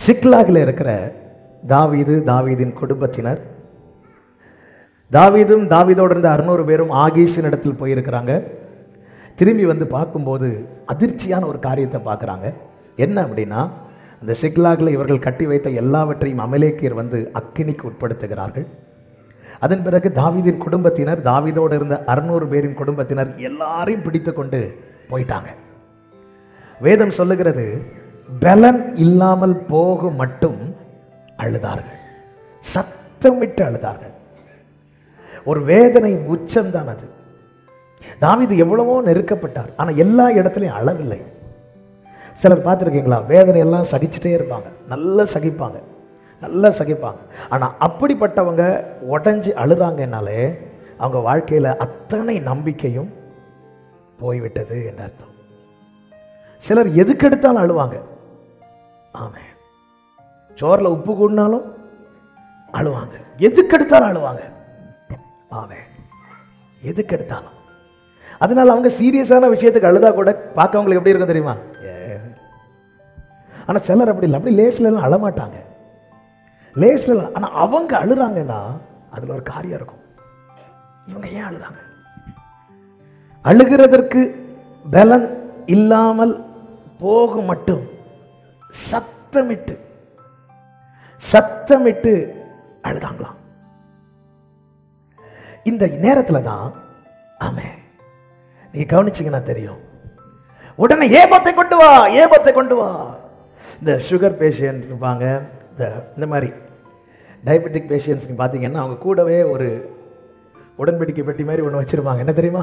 சிக்லாகில் இருக்கிற தாவீது தாவீதின் குடும்பத்தினர் தாவீதும் தாவீதோடு இருந்த அறுநூறு பேரும் ஆகீஷின் இடத்தில் போயிருக்கிறாங்க திரும்பி வந்து பார்க்கும்போது அதிர்ச்சியான ஒரு காரியத்தை பார்க்குறாங்க என்ன அப்படின்னா அந்த சிக்லாகில் இவர்கள் கட்டி வைத்த எல்லாவற்றையும் அமலேக்கியர் வந்து அக்கினிக்கு உட்படுத்துகிறார்கள் அதன் பிறகு தாவீதின் குடும்பத்தினர் தாவீதோடு இருந்த அறுநூறு பேரின் குடும்பத்தினர் எல்லாரையும் பிடித்து கொண்டு போயிட்டாங்க வேதம் சொல்லுகிறது பலன் இல்லாமல் போக மட்டும் அழுதார்கள் சத்தமிட்டு அழுதார்கள் ஒரு வேதனை உச்சம்தான் அது தாவீது எவ்வளவோ நெருக்கப்பட்டார் ஆனா எல்லா இடத்துலையும் அளவில்லை சிலர் பார்த்துருக்கீங்களா வேதனை எல்லாம் சகிச்சுட்டே இருப்பாங்க நல்லா சகிப்பாங்க நல்லா சகிப்பாங்க ஆனா அப்படிப்பட்டவங்க உடஞ்சி அழுறாங்கனாலே அவங்க வாழ்க்கையில அத்தனை நம்பிக்கையும் போய்விட்டது என்ற அர்த்தம் சிலர் எதுக்கு எடுத்தாலும் அழுவாங்க ஆமே சோறில் உப்பு கூடினாலும் அழுவாங்க எதுக்கு எடுத்தாலும் அழுவாங்க ஆமே எதுக்கு எடுத்தாலும் அதனால அவங்க சீரியஸான விஷயத்துக்கு அழுதா கூட பார்க்கவங்களுக்கு எப்படி இருக்கும் தெரியுமா ஏ. ஆனா சிலர் அப்படி இல்லை அப்படி லேஸ்ல எல்லாம் அழமாட்டாங்க லேஸ்ல எல்லாம் ஆனா அவங்க அழுறாங்கன்னா அதுல ஒரு காரியம் இருக்கும் இவங்க ஏன் அழுறாங்க அழுகிறதற்கு பலன் இல்லாமல் போக மட்டும் சத்தமிட்டு சத்தமிட்டு அழுதாங்களாம் இந்த நேரத்துல தான் ஆமே நீங்க கவனிச்சீங்கன்னா தெரியும் உடனே ஏபத்தை கொண்டு வா ஏபத்தை கொண்டு வா இந்த சுகர் பேஷண்ட் இருப்பாங்க இந்த இந்த மாதிரி டயபெட்டிக் பேஷண்ட்ஸ் பார்த்தீங்கன்னா அவங்க கூடவே ஒரு உடன்படிக்கை பெட்டி மாதிரி ஒன்று வச்சிருப்பாங்க என்ன தெரியுமா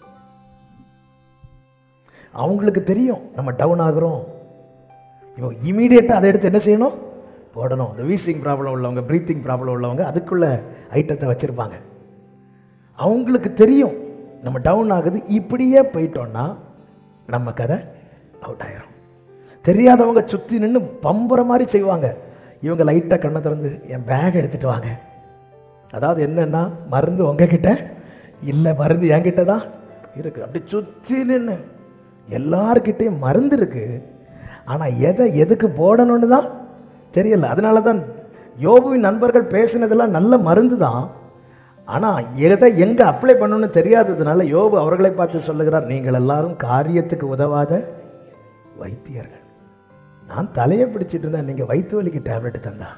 அவங்களுக்கு தெரியும் நம்ம டவுன் ஆகுறோம் இப்போ இமீடியட்டாக அதை எடுத்து என்ன செய்யணும் போடணும் இந்த வீசிங் ப்ராப்ளம் உள்ளவங்க ப்ரீத்திங் ப்ராப்ளம் உள்ளவங்க அதுக்குள்ள ஐட்டத்தை வச்சுருப்பாங்க அவங்களுக்கு தெரியும் நம்ம டவுன் ஆகுது இப்படியே போயிட்டோம்னா நம்ம கதை அவுட் ஆயிரும் தெரியாதவங்க சுற்றி நின்று பம்புற மாதிரி செய்வாங்க இவங்க லைட்டாக கண்ணை திறந்து என் பேக் எடுத்துட்டு வாங்க அதாவது என்னன்னா மருந்து உங்ககிட்ட இல்லை மருந்து என்கிட்ட தான் இருக்கு அப்படி சுற்றி நின்று எல்லார்கிட்டையும் மருந்து இருக்கு ஆனால் எதை எதுக்கு போடணும்னு தான் தெரியல அதனால தான் யோபுவின் நண்பர்கள் பேசினதெல்லாம் நல்ல மருந்து தான் ஆனால் எதை எங்கே அப்ளை பண்ணணும்னு தெரியாததுனால யோபு அவர்களை பார்த்து சொல்லுகிறார் நீங்கள் எல்லாரும் காரியத்துக்கு உதவாத வைத்தியர்கள் நான் தலையை பிடிச்சிட்டு இருந்தேன் நீங்கள் வயிற்று வலிக்கு டேப்லெட் தந்தா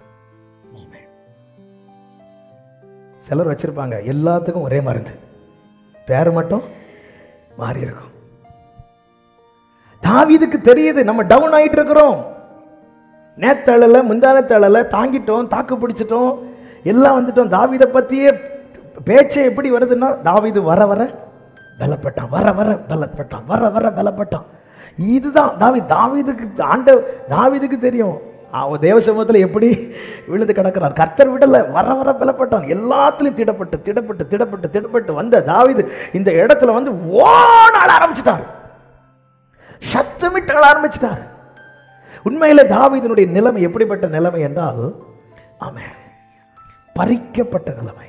சிலர் வச்சிருப்பாங்க எல்லாத்துக்கும் ஒரே மருந்து பேர் மட்டும் மாறி இருக்கும் தாவீதுக்கு தெரியுது நம்ம டவுன் ஆயிட்டு இருக்கிறோம் நேத்தழல முந்தானத்தழல தாங்கிட்டோம் தாக்கு பிடிச்சிட்டோம் எல்லாம் வந்துட்டோம் தாவீதை பத்தியே பேச்சே எப்படி வருதுன்னா தாவீது வர வர பலப்பட்டான் வர வர பலப்பட்டான் வர வர பலப்பட்டான் இதுதான் தாவி தாவீதுக்கு ஆண்ட தாவீதுக்கு தெரியும் அவன் தேவ சமூகத்தில் எப்படி விழுந்து கிடக்கிறார் கர்த்தர் விடல வர வர பலப்பட்டான் எல்லாத்துலயும் திடப்பட்டு திடப்பட்டு திடப்பட்டு திடப்பட்டு வந்த தாவீது இந்த இடத்துல வந்து ஓட ஆட ஆரம்பிச்சிட்டார் சத்தமிட்டு அழ ஆரம்பிச்சிட்டார் உண்மையில தாவீதினுடைய நிலைமை எப்படிப்பட்ட நிலைமை என்றால் ஆமென் பறிக்கப்பட்ட நிலைமை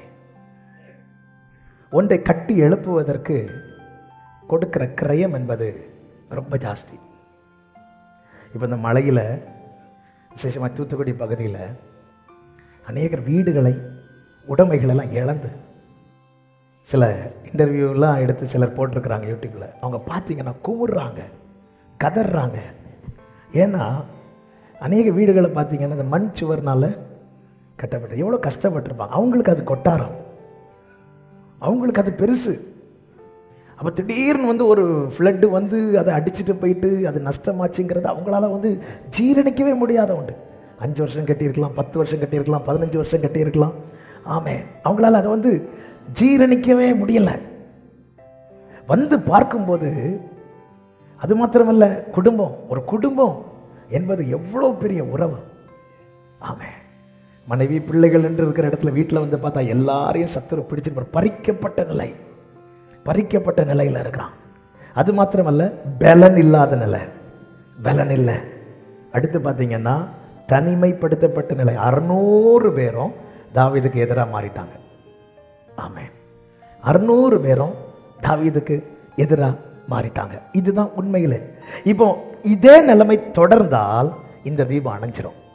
ஒன்றை கட்டி எழுப்புவதற்கு கொடுக்கிற கிரயம் என்பது ரொம்ப ஜாஸ்தி இப்போ இந்த மலையில் விசேஷமாக தூத்துக்குடி பகுதியில் அநேகர் வீடுகளை உடைமைகளெல்லாம் இழந்து சில இன்டர்வியூலாம் எடுத்து சிலர் போட்டிருக்கிறாங்க யூடியூப்பில் அவங்க பார்த்தீங்கன்னா குமுறுறாங்க கதறாங்க ஏன்னா அநேக வீடுகளை பார்த்தீங்கன்னா இந்த மண் சுவர்னால கட்டப்பட்டு எவ்வளோ கஷ்டப்பட்டிருப்பாங்க அவங்களுக்கு அது கொட்டாரம் அவங்களுக்கு அது பெருசு அப்போ திடீர்னு வந்து ஒரு ஃப்ளட்டு வந்து அதை அடிச்சுட்டு போயிட்டு அது நஷ்டமாச்சுங்கிறது அவங்களால வந்து ஜீரணிக்கவே முடியாத உண்டு அஞ்சு வருஷம் கட்டியிருக்கலாம் பத்து வருஷம் கட்டியிருக்கலாம் பதினஞ்சு வருஷம் கட்டியிருக்கலாம் ஆமே அவங்களால அதை வந்து ஜீரணிக்கவே முடியல வந்து பார்க்கும்போது அது மாத்திரமல்ல குடும்பம் ஒரு குடும்பம் என்பது எவ்வளோ பெரிய உறவு ஆமே மனைவி பிள்ளைகள் என்று இருக்கிற இடத்துல வீட்டில் வந்து பார்த்தா எல்லாரையும் சத்துரு பிடிச்சிட்டு ஒரு பறிக்கப்பட்ட நிலை பறிக்கப்பட்ட நிலையில் இருக்கிறான் அது மாத்திரமல்ல பலன் இல்லாத நிலை பலன் இல்லை அடுத்து பார்த்தீங்கன்னா தனிமைப்படுத்தப்பட்ட நிலை அறுநூறு பேரும் தாவீதுக்கு எதிராக மாறிட்டாங்க ஆமென் அறுநூறு பேரும் தாவீதுக்கு எதிராக மாறிட்டாங்க இதுதான் உண்மையிலே இப்போ இதே நிலைமை தொடர்ந்தால் இந்த தீபம் அணைஞ்சிரும்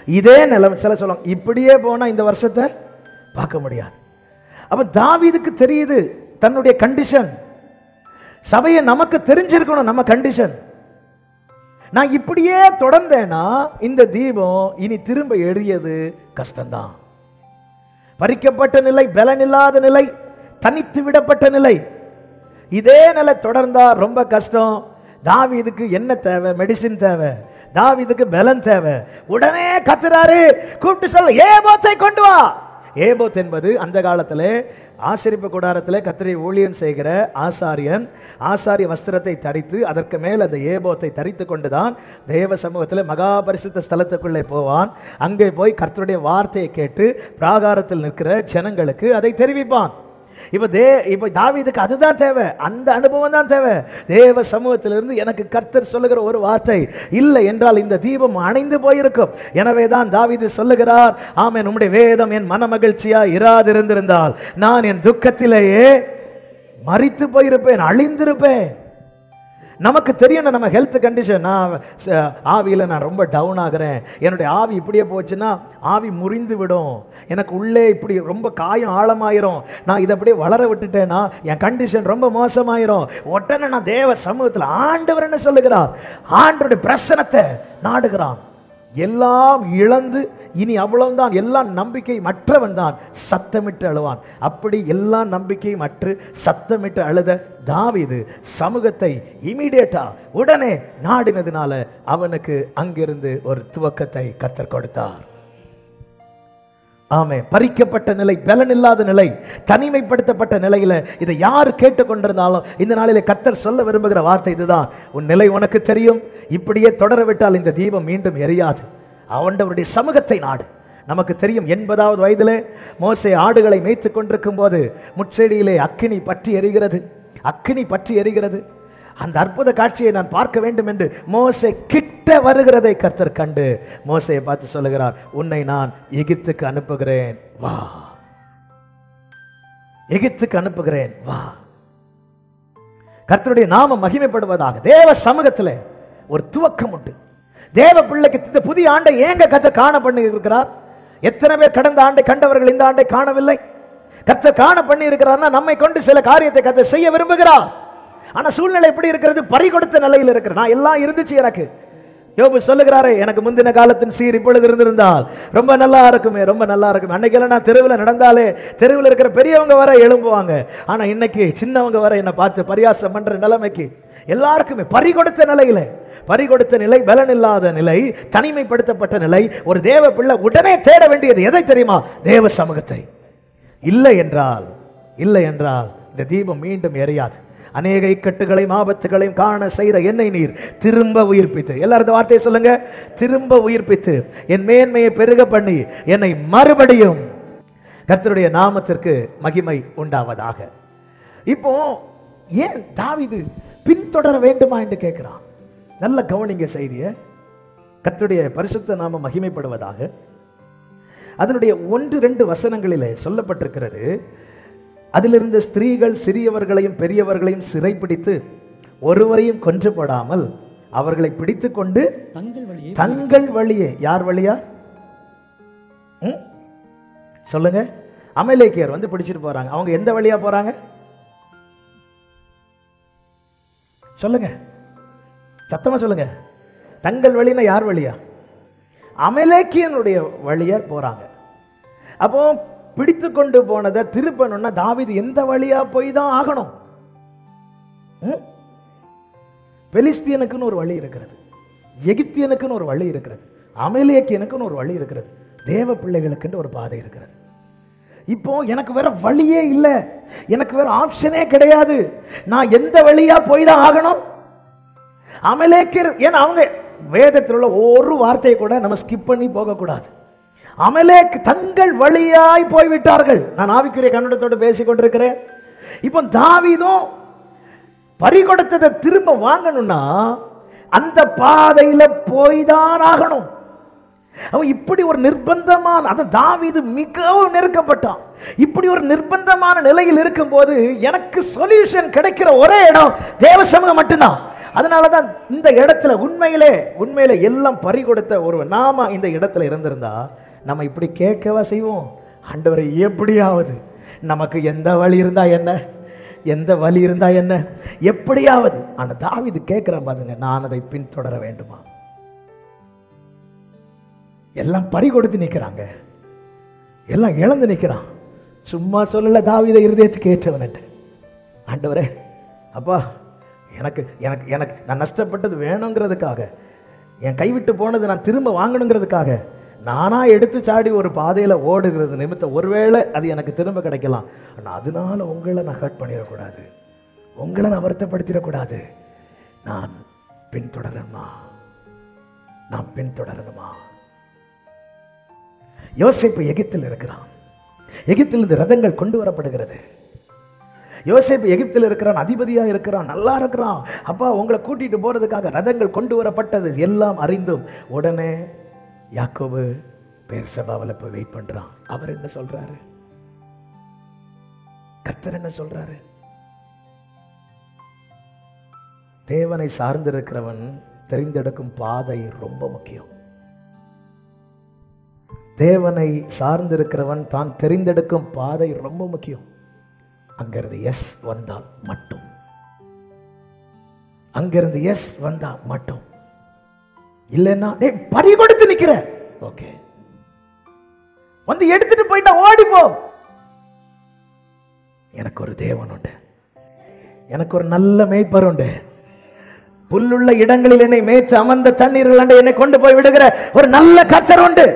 இதே நிலைமை சில சொல்லுவாங்க இப்படியே போனா இந்த வருஷத்தை பார்க்க முடியாது அப்ப தாவீதுக்கு தெரியுது தன்னுடைய கண்டிஷன் சபையை நமக்கு தெரிஞ்சிருக்கணும் நம்ம கண்டிஷன் நான் இப்படியே தொடர்ந்தேன்னா இந்த தீபம் இனி திரும்ப எரியது கஷ்டம்தான் பறிக்கப்பட்ட நிலை பலனில்லாத நிலை தனித்து விடப்பட்ட நிலை இதே நிலை தொடர்ந்தா ரொம்ப கஷ்டம் தாவீதுக்கு என்ன தேவை மெடிசின் தேவை தாவீதுக்கு பலன் தேவை உடனே கத்துறாரு கூப்பிட்டு சொல்ல ஏபோத்தை கொண்டு வா ஏபோத் என்பது அந்த காலத்திலே ஆசிரிப்பு கூடாரத்திலே கத்திரை ஊழியம் செய்கிற ஆசாரியன் ஆசாரிய வஸ்திரத்தை தரித்து அதற்கு மேல் அந்த ஏபோத்தை தரித்து கொண்டுதான் தேவ சமூகத்தில் மகா பரிசுத்த ஸ்தலத்துக்குள்ளே போவான் அங்கே போய் கர்த்தருடைய வார்த்தையை கேட்டு பிராகாரத்தில் நிற்கிற ஜனங்களுக்கு அதை தெரிவிப்பான் இப்ப தே இப்ப தாவீதுக்கு அதுதான் தேவை அந்த அனுபவம் தான் தேவை தேவ சமூகத்திலிருந்து எனக்கு கர்த்தர் சொல்லுகிற ஒரு வார்த்தை இல்லை என்றால் இந்த தீபம் அணைந்து போயிருக்கும் எனவே தான் தாவீது சொல்லுகிறார் ஆமென் உம்முடைய வேதம் என் மன மகிழ்ச்சியா இராதிருந்திருந்தால் நான் என் துக்கத்திலேயே மறித்து போயிருப்பேன் அழிந்திருப்பேன் நமக்கு தெரியும் நம்ம ஹெல்த் கண்டிஷன் நான் ச- ஆவியில நான் ரொம்ப டவுன் ஆகுறேன் என்னுடைய ஆவி இப்படியே போச்சுன்னா ஆவி முறிந்து விடும் எனக்கு உள்ளே இப்படி ரொம்ப காயம் ஆழமாயிரும் நான் இதை அப்படியே வளர விட்டுட்டேன்னா என் கண்டிஷன் ரொம்ப மோசமாயிரும் உடனே நான் தேவ சமூகத்தில் ஆண்டவர் என்ன சொல்லுகிறார் ஆண்டவருடைய பிரசனத்தை நாடுகிறான் எல்லாம் இழந்து இனி அவ்வளவுதான் எல்லாம் நம்பிக்கை மற்றவன் தான் சத்தமிட்டு அழுவான் அப்படி எல்லா நம்பிக்கையும் அற்று சத்தமிட்டு அழுத தாவீது சமூகத்தை இமீடியட்டா உடனே நாடினதுனால அவனுக்கு அங்கிருந்து ஒரு துவக்கத்தை கத்தர் கொடுத்தார் ஆமே பறிக்கப்பட்ட நிலை பலன் இல்லாத நிலை தனிமைப்படுத்தப்பட்ட நிலையில இதை யார் கேட்டுக்கொண்டிருந்தாலும் இந்த நாளிலே கத்தர் சொல்ல விரும்புகிற வார்த்தை இதுதான் உன் நிலை உனக்கு தெரியும் இப்படியே தொடர விட்டால் இந்த தீபம் மீண்டும் எரியாது அவண்டவருடைய சமூகத்தை நாடு நமக்கு தெரியும் எண்பதாவது வயதிலே மோசே ஆடுகளை மேய்த்து கொண்டிருக்கும் போது முச்செடியிலே அக்கினி பற்றி எரிகிறது அக்கினி பற்றி எரிகிறது அந்த அற்புத காட்சியை நான் பார்க்க வேண்டும் என்று மோசே கிட்ட வருகிறதை கர்த்தர் கண்டு மோசையை பார்த்து சொல்லுகிறார் உன்னை நான் எகிப்துக்கு அனுப்புகிறேன் வா எகிப்துக்கு அனுப்புகிறேன் வா கர்த்தருடைய நாமம் மகிமைப்படுவதாக தேவ சமூகத்தில் ஒரு துவக்கம் உண்டு தேவ பிள்ளைக்கு இந்த புதிய ஆண்டை ஏங்க கர்த்தர் காண பண்ணி இருக்கிறார் எத்தனை பேர் கடந்த ஆண்டை கண்டவர்கள் இந்த ஆண்டை காணவில்லை கர்த்தர் காண பண்ணி இருக்கிறார்னா நம்மை கொண்டு சில காரியத்தை கர்த்தர் செய்ய விரும்புகிறார் ஆனா சூழ்நிலை எப்படி இருக்கிறது பறி கொடுத்த நிலையில் இருக்கிற நான் எல்லாம் இருந்துச்சு எனக்கு யோபு சொல்லுகிறாரே எனக்கு முந்தின காலத்தின் சீர் இப்பொழுது இருந்திருந்தால் ரொம்ப நல்லா இருக்குமே ரொம்ப நல்லா இருக்குமே அன்னைக்கெல்லாம் நான் தெருவில் நடந்தாலே தெருவில் இருக்கிற பெரியவங்க வர எழும்புவாங்க ஆனா இன்னைக்கு சின்னவங்க வர என்னை பார்த்து பரியாசம் பண்ற நிலைமைக்கு எல்லாருக்குமே பறி கொடுத்த நிலையில பறி கொடுத்த நிலை பலன் இல்லாத நிலை தனிமைப்படுத்தப்பட்ட நிலை ஒரு தேவ பிள்ளை உடனே தேட வேண்டியது எதை தெரியுமா தேவ சமூகத்தை இல்லை என்றால் இல்லை என்றால் இந்த தீபம் மீண்டும் எரியாது அநேக இக்கட்டுகளையும் ஆபத்துகளையும் காண செய்த என்னை நீர் திரும்ப உயிர்ப்பித்து எல்லாரும் இந்த வார்த்தையை சொல்லுங்க திரும்ப உயிர்ப்பித்து என் மேன்மையை பெருக பண்ணி என்னை மறுபடியும் கர்த்தருடைய நாமத்திற்கு மகிமை உண்டாவதாக இப்போ ஏன் தாவீது பின்தொடர வேண்டுமா என்று கேட்கிறான் நல்ல கவனிங்க செய்தியை கர்த்தருடைய பரிசுத்த நாம மகிமைப்படுவதாக அதனுடைய ஒன்று ரெண்டு வசனங்களிலே சொல்லப்பட்டிருக்கிறது அதிலிருந்த ஸ்திரீகள் சிறியவர்களையும் பெரியவர்களையும் சிறைப்பிடித்து ஒருவரையும் கொன்று போடாமல் அவர்களை பிடித்து கொண்டு தங்கள் வழியே தங்கள் வழியே யார் வழியா ம்? சொல்லுங்க அமலேக்கியர் வந்து பிடிச்சிட்டு போறாங்க அவங்க எந்த வழியா போறாங்க சொல்லுங்க சத்தமா சொல்லுங்க தங்கள் வழினா யார் வழியா அமலேக்கியனுடைய வழியா போறாங்க அப்போ பிடித்து கொண்டு போனதை திருப்பணும்னா தாவீது எந்த வழியா போய் தான் ஆகணும் ம்? பெலிஸ்தியனுக்குன்னு ஒரு வழி இருக்கிறது எகிப்தியனுக்குன்னு ஒரு வழி இருக்கிறது அமலேக்கியனுக்குன்னு ஒரு வழி இருக்கிறது தேவ பிள்ளைகளுக்குன்னு ஒரு பாதை இருக்கிறது இப்போ எனக்கு வேற வழியே இல்லை எனக்கு வேற ஆப்ஷனே கிடையாது நான் எந்த வழியா போய் தான் ஆகணும் அமலேக்கர் ஏன்னா அவங்க வேதத்தில் உள்ள ஒரு வார்த்தையை கூட நம்ம ஸ்கிப் பண்ணி போகக்கூடாது அமலேக் தங்கள் வழியாய் போய்விட்டார்கள் நான் ஆவிக்குரிய கன்னடத்தோடு பேசிக் கொண்டிருக்கிறேன் இப்போ தாவீதும் பறி கொடுத்ததை திரும்ப வாங்கணும்னா அந்த பாதையில போய் தான் ஆகணும் அவன் இப்படி ஒரு நிர்பந்தமான அது தாவீது மிகவும் நெருக்கப்பட்டான் இப்படி ஒரு நிர்பந்தமான நிலையில் இருக்கும்போது எனக்கு சொல்யூஷன் கிடைக்கிற ஒரே இடம் தேவ சமூகம் மட்டும்தான் அதனால தான் இந்த இடத்துல உண்மையிலே உண்மையிலே எல்லாம் பறி கொடுத்த ஒருவன் நாம இந்த இடத்துல இருந்திருந்தா நம்ம இப்படி கேட்கவா செய்வோம் ஆண்டவரை எப்படியாவது நமக்கு எந்த வழி இருந்தா என்ன எந்த வழி இருந்தா என்ன எப்படியாவது ஆனா தாவீது கேட்கிறான் பாருங்க நான் அதை பின்தொடர வேண்டுமா எல்லாம் பறி கொடுத்து நிக்கிறாங்க எல்லாம் இழந்து நிக்கிறான் சும்மா சொல்லல தாவீத இருதயத்துக்கு ஏற்றவன்ட்டு ஆண்டவரே அப்பா எனக்கு எனக்கு எனக்கு நான் நஷ்டப்பட்டது வேணுங்கிறதுக்காக என் கைவிட்டு போனது நான் திரும்ப வாங்கணுங்கிறதுக்காக நானா எடுத்து சாடி ஒரு பாதையில ஓடுகிறது நிமித்தம் ஒருவேளை அது எனக்கு திரும்ப கிடைக்கலாம் ஆனா அதனால உங்களை நான் ஹர்ட் பண்ணிடக்கூடாது உங்களை நான் வருத்தப்படுத்திடக்கூடாது நான் பின்தொடரணுமா நான் பின்தொடரணுமா யோசிப்பு எகிப்தில் இருக்கிறான் எகிப்திலிருந்து ரதங்கள் கொண்டு வரப்படுகிறது யோசேப்பு எகிப்தில் இருக்கிறான் அதிபதியா இருக்கிறான் நல்லா இருக்கிறான் அப்பா உங்களை கூட்டிட்டு போறதுக்காக ரதங்கள் கொண்டு வரப்பட்டது எல்லாம் அறிந்தும் உடனே யாக்கோபு பேர் சபாவில் போய் வெயிட் பண்றான் அவர் என்ன சொல்றாரு கர்த்தர் என்ன சொல்றாரு தேவனை சார்ந்திருக்கிறவன் தெரிந்தெடுக்கும் பாதை ரொம்ப முக்கியம் தேவனை சார்ந்திருக்கிறவன் தான் தெரிந்தெடுக்கும் பாதை ரொம்ப முக்கியம் அங்கிருந்து எஸ் வந்தால் மட்டும் அங்கிருந்து எஸ் வந்தா மட்டும் இல்லைன்னா டேய் பறி கொடுத்து நிக்கிற ஓகே வந்து எடுத்துட்டு போயிட்டா ஓடிப்போ எனக்கு ஒரு தேவன் உண்டு எனக்கு ஒரு நல்ல மேய்ப்பர் உண்டு புல்லுள்ள இடங்களில் என்னை மேய்த்து அமர்ந்த தண்ணீர்கள் அண்டை என்னை கொண்டு போய் விடுகிற ஒரு நல்ல கர்த்தர் உண்டு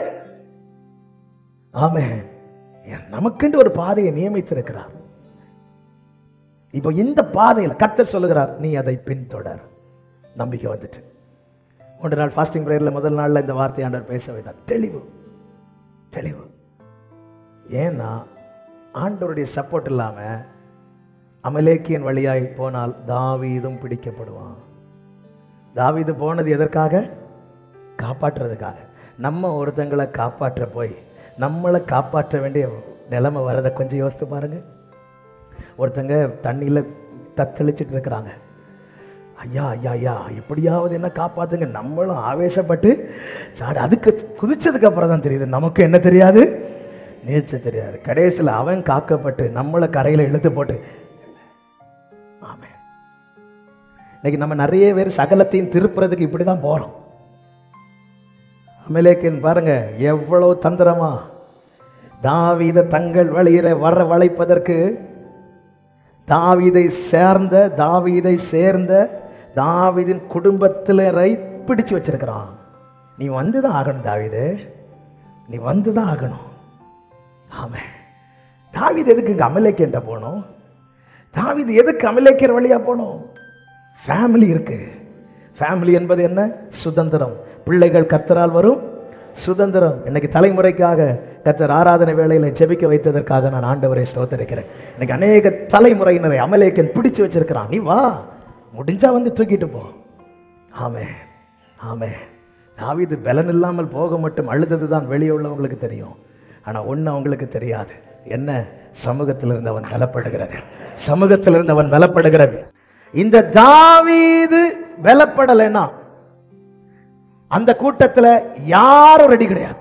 ஆமே நமக்கென்று ஒரு பாதையை நியமித்திருக்கிறார் இப்போ இந்த பாதையில் கர்த்தர் சொல்லுகிறார் நீ அதை பின்தொடர் நம்பிக்கை வந்துட்டு ஒன்று நாள் ஃபாஸ்டிங் ப்ரேயரில் முதல் நாளில் இந்த வார்த்தை ஆண்டவர் பேச வைத்தார் தெளிவு தெளிவு ஏன்னா ஆண்டவருடைய சப்போர்ட் இல்லாமல் அமலேக்கியன் வழியாய் போனால் தாவீதும் பிடிக்கப்படுவான் தாவீது போனது எதற்காக காப்பாற்றுறதுக்காக நம்ம ஒருத்தங்களை காப்பாற்ற போய் நம்மளை காப்பாற்ற வேண்டிய நிலைமை வரதை கொஞ்சம் யோசித்து பாருங்க ஒருத்தங்க தண்ணியில் தத்தளிச்சிட்டு இருக்கிறாங்க ஐயா ஐயா ஐயா எப்படியாவது என்ன காப்பாத்துங்க நம்மளும் ஆவேசப்பட்டு சாடு அதுக்கு குதிச்சதுக்கு அப்புறம் தான் தெரியுது நமக்கு என்ன தெரியாது நீச்சல் தெரியாது கடைசியில் அவன் காக்கப்பட்டு நம்மளை கரையில் இழுத்து போட்டு ஆமே இன்னைக்கு நம்ம நிறைய பேர் சகலத்தையும் திருப்புறதுக்கு இப்படி தான் போகிறோம் அமலேக்கின் பாருங்க எவ்வளவு தந்திரமா தாவீத தங்கள் வழியில வர வளைப்பதற்கு தாவீதை சேர்ந்த தாவீதை சேர்ந்த தாவீதின் குடும்பத்தினரை பிடிச்சு வச்சிருக்கிறான் நீ வந்து தான் ஆகணும் தாவீது நீ வந்து தான் ஆகணும் ஆமே தாவீது எதுக்கு இங்கே அமலேக்கியன்ட்ட போகணும் தாவீது எதுக்கு அமலேக்கியர் வழியா போகணும் ஃபேமிலி இருக்கு ஃபேமிலி என்பது என்ன சுதந்திரம் பிள்ளைகள் கர்த்தரால் வரும் சுதந்திரம் இன்னைக்கு தலைமுறைக்காக கர்த்தர் ஆராதனை வேளையில ஜெபிக்க வைத்ததற்காக நான் ஆண்டவரை ஸ்தோத்தரிக்கிறேன் இன்னைக்கு அநேக தலைமுறையினரை அமலேக்கன் பிடிச்சு வச்சிருக்கிறான் நீ வா முடிஞ்சா வந்து தூக்கிட்டு போ ஆமே ஆமே தாவீது பலன் இல்லாமல் போக மட்டும் அழுதது தான் வெளியே உள்ளவங்களுக்கு தெரியும் ஆனா ஒண்ணு அவங்களுக்கு தெரியாது என்ன சமூகத்தில் இருந்தவன் பலப்படுகிறது சமூகத்தில் இருந்தவன் பலப்படுகிறது இந்த தாவீது பலப்படலைன்னா அந்த கூட்டத்துல யாரும் ரெடி கிடையாது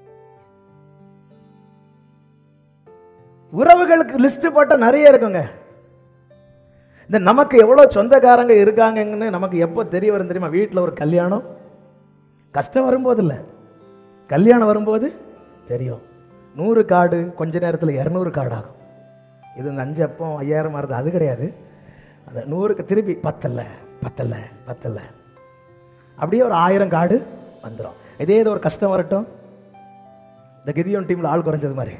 உறவுகளுக்கு லிஸ்ட் போட்டா நிறைய இருக்குங்க இந்த நமக்கு எவ்வளவு சொந்தக்காரங்க இருக்காங்கன்னு நமக்கு எப்போ தெரிய வரும் தெரியுமா வீட்டில் ஒரு கல்யாணம் கஷ்டம் வரும்போது இல்லை கல்யாணம் வரும்போது தெரியும் நூறு கார்டு கொஞ்ச நேரத்தில் இரநூறு கார்டு ஆகும் இது இந்த அஞ்சு அப்பம் ஐயாயிரம் வருது அது கிடையாது அந்த நூறுக்கு திருப்பி பத்தல்ல பத்தல்ல பத்தல்ல அப்படியே ஒரு ஆயிரம் கார்டு வந்துடும் இதே இது ஒரு கஷ்டம் வரட்டும் இந்த கிதியோன் டீம்ல ஆள் குறைஞ்சது மாதிரி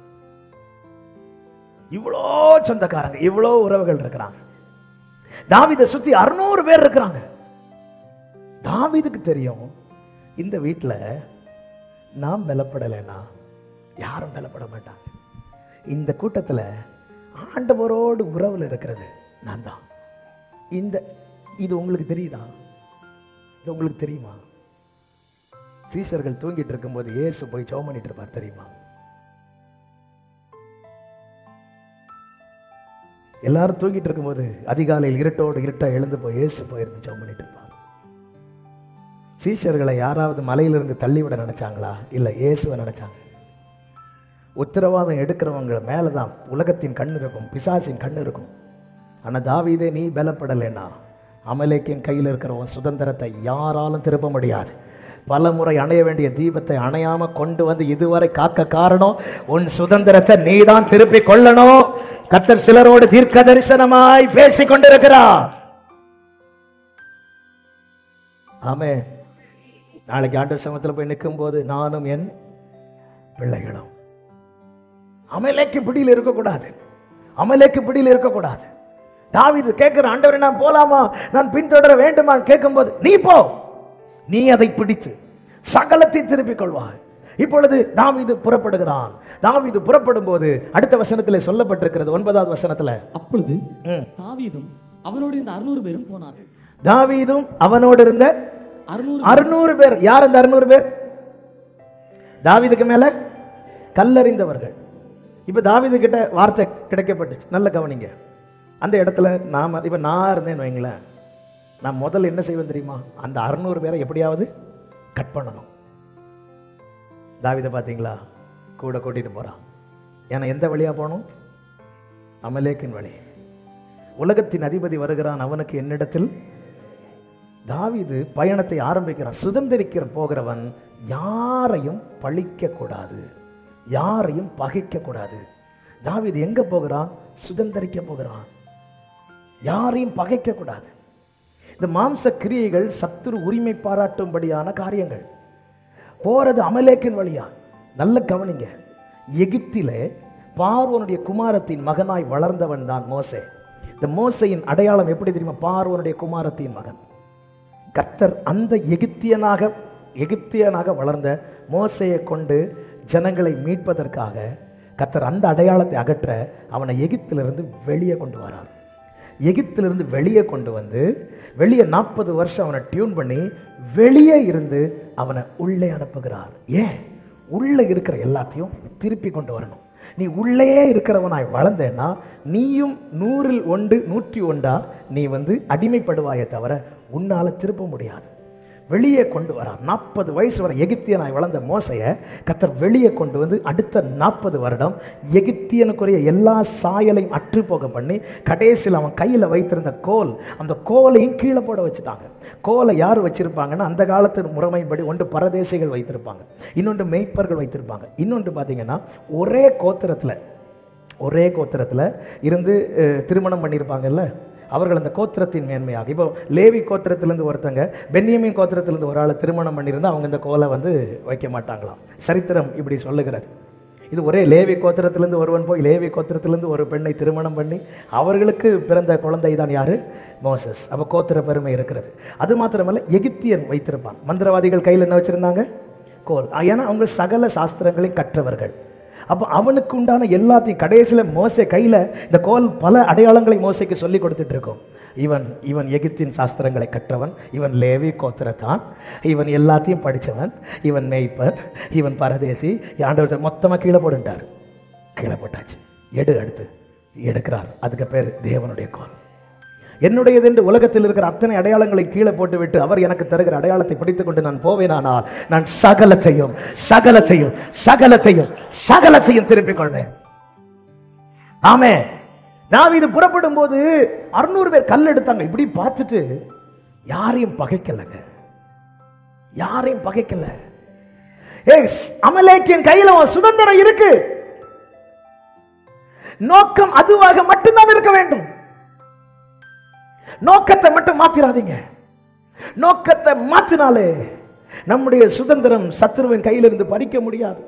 இவ்வளோ சொந்தக்காரங்க இவ்வளோ உறவுகள் இருக்கிறாங்க தாவீதை சுத்தி அறுநூறு பேர் இருக்கிறாங்க தாவீதுக்கு தெரியும் இந்த வீட்டில் நாம் பலப்படலைன்னா யாரும் பலப்பட மாட்டாங்க இந்த கூட்டத்தில் ஆண்டவரோடு உறவில் இருக்கிறது நான் தான் இந்த இது உங்களுக்கு தெரியுதா இது உங்களுக்கு தெரியுமா சீஷர்கள் தூங்கிட்டு இருக்கும்போது இயேசு போய் ஜெபம் பண்ணிட்டு இருப்பார் தெரியுமா எல்லாரும் தூங்கிட்டு இருக்கும்போது அதிகாலையில் இருட்டோடு இருட்டா எழுந்து போய் இயேசு போயிருந்து ஜெபம் பண்ணிட்டு இருப்பார் சீஷர்களை யாராவது மலையிலிருந்து தள்ளிவிட நினைச்சாங்களா இல்லை இயேசுவை நினைச்சாங்க உத்தரவாதம் எடுக்கிறவங்க மேலே தான் உலகத்தின் கண் இருக்கும் பிசாசின் கண் இருக்கும் ஆனால் தாவீதே நீ பலப்படலைன்னா அமலேக்கின் கையில் இருக்கிற உன் சுதந்திரத்தை யாராலும் திருப்ப முடியாது பல முறை அணைய வேண்டிய தீபத்தை அணையாம கொண்டு வந்து இதுவரை காக்க காரணம் உன் சுதந்திரத்தை நீதான் திருப்பி கொள்ளணும் கத்தர் சிலரோடு தீர்க்க தரிசனமாய் பேசிக் கொண்டிருக்கிறார் ஆமே நாளைக்கு ஆண்டு சமத்தில் போய் நிற்கும் போது நானும் என் பிள்ளைகளும் அமலேக்கு பிடியில் இருக்கக்கூடாது அமலேக்கு பிடியில் இருக்கக்கூடாது தாவீது கேட்கிற ஆண்டவரை நான் போலாமா நான் பின்தொடர வேண்டுமா கேட்கும்போது நீ போ நீ அதை பிடித்து சகலத்தை திருப்பிக் கொள்வாய் இப்பொழுது தாவீது புறப்படுகிறான் தாவீது புறப்படும் போது அடுத்த வசனத்திலே சொல்லப்பட்டிருக்கிறது ஒன்பதாவது வசனத்துல அப்பொழுது ம். தாவீதும் அவனோடு இருந்த அறுநூறு பேரும் போனார்கள் தாவீதும் அவனோடு இருந்த அறுநூறு அறுநூறு பேர் யார் அந்த அறுநூறு பேர் தாவீதுக்கு மேல கல்லறிந்தவர்கள் இப்ப தாவீது கிட்ட வார்த்தை கிடைக்கப்பட்டுச்சு நல்ல கவனிங்க அந்த இடத்துல நாம இப்ப நான் இருந்தேன்னு வைங்களேன் நான் முதல்ல என்ன செய்வேன் தெரியுமா அந்த அறுநூறு பேரை எப்படியாவது கட் பண்ணணும் தாவீதை பார்த்தீங்களா கூட கூட்டிட்டு போறான் ஏன்னா எந்த வழியா போகணும் அமலேக்கின் வழி உலகத்தின் அதிபதி வருகிறான் அவனுக்கு என்னிடத்தில் தாவீது பயணத்தை ஆரம்பிக்கிறான் சுதந்திரிக்கிற போகிறவன் யாரையும் பழிக்க கூடாது யாரையும் பகைக்க கூடாது தாவீது எங்க போகிறான் சுதந்திரிக்க போகிறான் யாரையும் பகைக்க கூடாது இந்த மாம்ச கிரியைகள் சத்துரு உரிமை பாராட்டும்படியான காரியங்கள் போறது அமலேக்கின் வழியா நல்ல கவனிங்க எகிப்திலே பார்வோனுடைய குமாரத்தின் மகனாய் வளர்ந்தவன் தான் மோசே இந்த மோசையின் அடையாளம் எப்படி தெரியுமா பார்வோனுடைய குமாரத்தின் மகன் கர்த்தர் அந்த எகிப்தியனாக எகிப்தியனாக வளர்ந்த மோசையை கொண்டு ஜனங்களை மீட்பதற்காக கர்த்தர் அந்த அடையாளத்தை அகற்ற அவனை எகிப்திலிருந்து வெளியே கொண்டு வரார் எகிப்திலிருந்து வெளியே கொண்டு வந்து வெளியே நாற்பது வருஷம் அவனை டியூன் பண்ணி வெளியே இருந்து அவனை உள்ளே அனுப்புகிறார் ஏன் உள்ளே இருக்கிற எல்லாத்தையும் திருப்பி கொண்டு வரணும் நீ உள்ளே இருக்கிறவனாய் வளர்ந்தேன்னா நீயும் நூறில் ஒன்று நூற்றி ஒன்றா நீ வந்து அடிமைப்படுவாயே தவிர உன்னால திருப்ப முடியாது வெளியே கொண்டு வரார் நாற்பது வயசு வரை எகிப்தியனாய் வளர்ந்த மோசையை கத்தர் வெளியே கொண்டு வந்து அடுத்த நாற்பது வருடம் எகிப்தியனுக்குரிய எல்லா சாயலையும் அற்று போக பண்ணி கடைசியில் அவன் கையில் வைத்திருந்த கோல் அந்த கோலையும் கீழே போட வச்சுட்டாங்க கோலை யார் வச்சிருப்பாங்கன்னா அந்த காலத்து முறைமைப்படி ஒன்று பரதேசிகள் வைத்திருப்பாங்க இன்னொன்று மெய்ப்பர்கள் வைத்திருப்பாங்க இன்னொன்று பார்த்தீங்கன்னா ஒரே கோத்திரத்தில் ஒரே கோத்திரத்தில் இருந்து அஹ், திருமணம் பண்ணியிருப்பாங்கல்ல அவர்கள் அந்த கோத்திரத்தின் மேன்மையாக இப்போ லேவி கோத்திரத்திலேருந்து ஒருத்தங்க பென்யமின் கோத்திரத்திலேருந்து ஒரு ஆளை திருமணம் பண்ணியிருந்தா அவங்க இந்த கோலை வந்து வைக்க மாட்டாங்களாம் சரித்திரம் இப்படி சொல்லுகிறது இது ஒரே லேவி கோத்திரத்திலேருந்து ஒருவன் போய் லேவி கோத்திரத்திலேருந்து ஒரு பெண்ணை திருமணம் பண்ணி அவர்களுக்கு பிறந்த குழந்தை தான் யாரு மோசஸ் அப்போ கோத்திர பெருமை இருக்கிறது அது மாத்திரமல்ல எகிப்தியன் வைத்திருப்பான் மந்திரவாதிகள் கையில் என்ன வச்சிருந்தாங்க கோல் ஏன்னா அவங்க சகல சாஸ்திரங்களை கற்றவர்கள் அப்போ அவனுக்கு உண்டான எல்லாத்தையும் கடைசியில் மோசே கையில் இந்த கோல் பல அடையாளங்களை மோசைக்கு சொல்லி கொடுத்துட்டு இருக்கோம் இவன் இவன் எகிப்தின் சாஸ்திரங்களை கற்றவன் இவன் லேவி கோத்திரத்தான் இவன் எல்லாத்தையும் படித்தவன் இவன் மேய்ப்பன் இவன் பரதேசி ஆண்டவர் மொத்தமாக கீழே போடுன்ட்டார் கீழே போட்டாச்சு எடு அடுத்து எடுக்கிறார் அதுக்கு பேர் தேவனுடைய கோல் என்னுடையது என்று உலகத்தில் இருக்கிற அத்தனை அடையாளங்களை கீழே போட்டுவிட்டு அவர் எனக்கு தருகிற அடையாளத்தை பிடித்துக் கொண்டு நான் போவேனானால் நான் சகலத்தையும் சகலத்தையும் சகலத்தையும் சகலத்தையும் திருப்பிக் கொள்வேன் ஆமே தாவீது புறப்படும் போது அறுநூறு பேர் கல் எடுத்தாங்க இப்படி பார்த்துட்டு யாரையும் பகைக்கலங்க யாரையும் பகைக்கல ஏய் அமலேக்கியன் கையில உன் சுதந்திரம் இருக்கு நோக்கம் அதுவாக மட்டும்தான் இருக்க வேண்டும் நோக்கத்தை மட்டும் மாத்திராதீங்க நோக்கத்தை மாத்தினாலே நம்முடைய சுதந்திரம் சத்ருவின் கையிலிருந்து பறிக்க முடியாது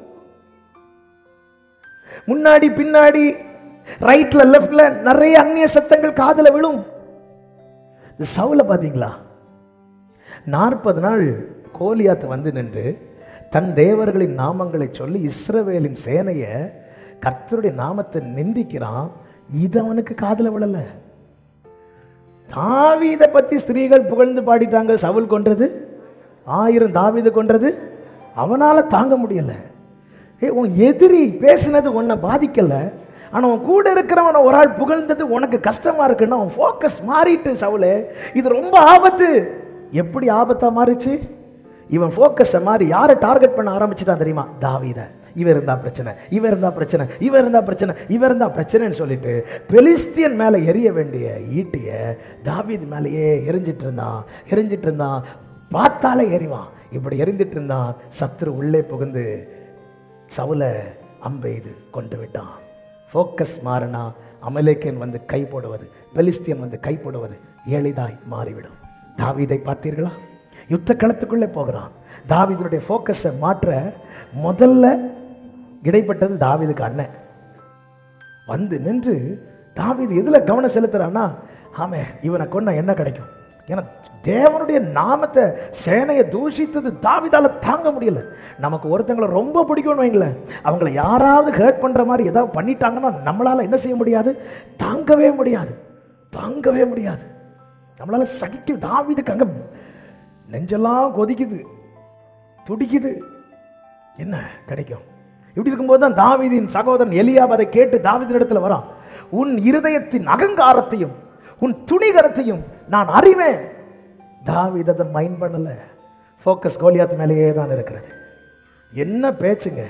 முன்னாடி பின்னாடி ரைட்ல லெஃப்ட்ல நிறைய அந்நிய சத்தங்கள் காதுல விழும் இந்த சவுல பாத்தீங்களா நாற்பது நாள் கோலியாத்து வந்து நின்று தன் தேவர்களின் நாமங்களை சொல்லி இஸ்ரவேலின் சேனையை கர்த்தருடைய நாமத்தை நிந்திக்கிறான் இது அவனுக்கு காதுல விழல தாவீதை பத்தி ஸ்திரீகள் புகழ்ந்து பாடிட்டாங்க சவுல் கொன்றது ஆயிரம் தாவீது கொன்றது அவனால தாங்க முடியல ஏ உன் எதிரி பேசினது உன்னை பாதிக்கல ஆனா உன் கூட இருக்கிறவன ஒரு ஆள் புகழ்ந்தது உனக்கு கஷ்டமா இருக்குன்னா உன் ஃபோக்கஸ் மாறிட்டு சவுலே இது ரொம்ப ஆபத்து எப்படி ஆபத்தா மாறிச்சு இவன் ஃபோக்கஸை மாறி யாரை டார்கெட் பண்ண ஆரம்பிச்சிட்டான் தெரியுமா தாவீத இவன் இருந்தா பிரச்சனை இவன் இருந்தா பிரச்சனை இவன் இருந்தா பிரச்சனை இவன் இருந்தா பிரச்சனைன்னு சொல்லிட்டு பெலிஸ்தியன் மேல எரிய வேண்டிய ஈட்டிய தாவீது மேலேயே எரிஞ்சிட்டு இருந்தான் எரிஞ்சிட்டு இருந்தான் பார்த்தாலே எறிவான் இப்படி எரிஞ்சிட்டு இருந்தான் சத்துரு உள்ளே புகுந்து சவுல அம்பெய்து கொண்டு விட்டான் ஃபோக்கஸ் மாறினா அமலேக்கன் வந்து கை போடுவது பெலிஸ்தியன் வந்து கை போடுவது எளிதாய் மாறிவிடும் தாவீதை பார்த்தீர்களா யுத்த களத்துக்குள்ளே போகிறான் தாவீதுடைய ஃபோக்கஸை மாற்ற முதல்ல இடைப்பட்டது தாவீதுக்கு அண்ணன் வந்து நின்று தாவீது எதுல கவனம் செலுத்துறான்னா ஆமே இவனை கொன்னா என்ன கிடைக்கும் ஏன்னா தேவனுடைய நாமத்தை சேனையை தூஷித்தது தாவிதால தாங்க முடியல நமக்கு ஒருத்தங்களை ரொம்ப பிடிக்கும்னு வைங்களேன் அவங்கள யாராவது ஹர்ட் பண்ற மாதிரி ஏதாவது பண்ணிட்டாங்கன்னா நம்மளால என்ன செய்ய முடியாது தாங்கவே முடியாது தாங்கவே முடியாது நம்மளால சகிக்க தாவிதுக்கு அங்க நெஞ்செல்லாம் கொதிக்குது துடிக்குது என்ன கிடைக்கும் இப்படி இருக்கும்போது தான் தாவீதின் சகோதரன் எலியாப் அதை கேட்டு தாவீதின் இடத்துல வரான் உன் இருதயத்தின் அகங்காரத்தையும் உன் துணிகரத்தையும் நான் அறிவேன் தாவீது அதை மைண்ட் பண்ணல ஃபோக்கஸ் கோலியாத் மேலேயே தான் இருக்கிறது என்ன பேச்சுங்க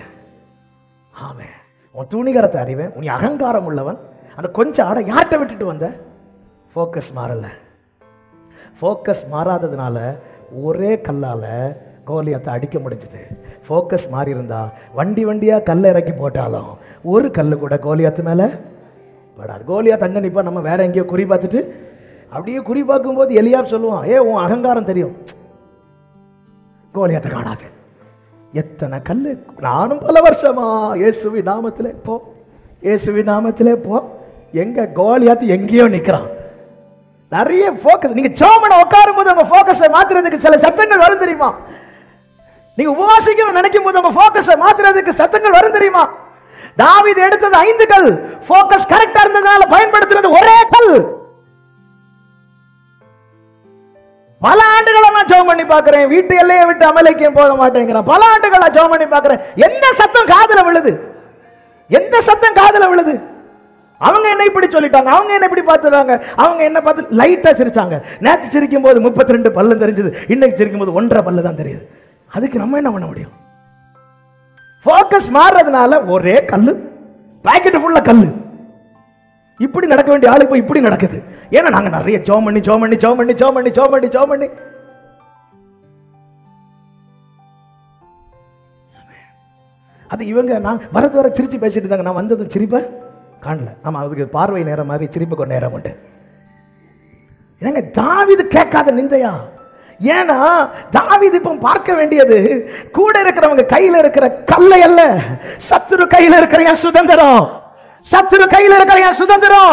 ஆமே உன் துணிகரத்தை அறிவேன் உன் அகங்காரம் உள்ளவன் அந்த கொஞ்சம் ஆட யார்கிட்ட விட்டுட்டு வந்த ஃபோக்கஸ் மாறல ஃபோக்கஸ் மாறாததுனால ஒரே கல்லால கோலியாத்தை அடிக்க முடிஞ்சது ஃபோக்கஸ் மாறி இருந்தா வண்டி வண்டியா கல்லை இறக்கி போட்டாலும் ஒரு கல்லு கூட கோலியாத்து மேல படாது கோலியாத் அங்க நிப்பா நம்ம வேற எங்கேயோ குறி பார்த்துட்டு அப்படியே குறி பார்க்கும்போது எலியாப் சொல்லுவான் ஏ உன் அகங்காரம் தெரியும் கோலியாத்தை காணாது எத்தனை கல்லு நானும் பல வருஷமா இயேசுவி நாமத்திலே போ இயேசுவி நாமத்திலே போ எங்க கோலியாத்து எங்கேயோ நிக்கிறான் நிறைய ஃபோக்கஸ் நீங்க சோமனை உட்காரும் போது உங்க ஃபோக்கஸை மாத்துறதுக்கு சில சத்தங்கள் வரும் தெரியுமா நீங்க உபவாசிக்கணும் நினைக்கும் போது உங்க ஃபோக்கஸை மாத்துறதுக்கு சத்தங்கள் வரும் தெரியுமா தாவீது எடுத்தது ஐந்து கல் ஃபோக்கஸ் கரெக்டா இருந்ததுனால பயன்படுத்துறது ஒரே கல் பல ஆண்டுகளா நான் ஜெபம் பண்ணி பார்க்கிறேன் வீட்டு எல்லையை விட்டு அமலைக்கும் போக மாட்டேங்கிறேன் பல ஆண்டுகளா ஜெபம் பண்ணி பார்க்கிறேன் எந்த சத்தம் காதுல விழுது எந்த சத்தம் காதுல விழுது அவங்க என்ன இப்படி சொல்லிட்டாங்க அவங்க என்ன இப்படி பார்த்துறாங்க அவங்க என்ன பார்த்து லைட்டா சிரிச்சாங்க நேற்று சிரிக்கும் போது முப்பத்தி ரெண்டு பல்லு தெரிஞ்சது இன்னைக்கு சிரிக்கும் போது ஒன்றரை பல்லு தான் தெரியுது அதுக்கு நம்ம என்ன பண்ண முடியும் ஃபோக்கஸ் மாறுறதுனால ஒரே கல்லு பாக்கெட் ஃபுல்லா கல்லு இப்படி நடக்க வேண்டிய ஆளு இப்போ இப்படி நடக்குது ஏன்னா நாங்க நிறைய ஜோம் பண்ணி ஜோம் பண்ணி ஜோம் பண்ணி ஜோம் பண்ணி ஜோம் பண்ணி ஜோம் பண்ணி அது இவங்க நான் வரது வர சிரிச்சு பேசிட்டு இருந்தாங்க நான் வந்ததும் சிரிப்பை காணல ஆமா அதுக்கு பார்வை நேரம் மாதிரி சிரிப்புக்கு ஒரு நேரம் உண்டு ஏங்க தாவிது கேட்காத நிந்தையா ஏன்னா தாவீது இப்போ பார்க்க வேண்டியது கூட இருக்கிறவங்க கையில இருக்கிற கல்லை அல்ல சத்துரு கையில இருக்கிற என் சுதந்திரம் சத்துரு கையில இருக்கிற என் சுதந்திரம்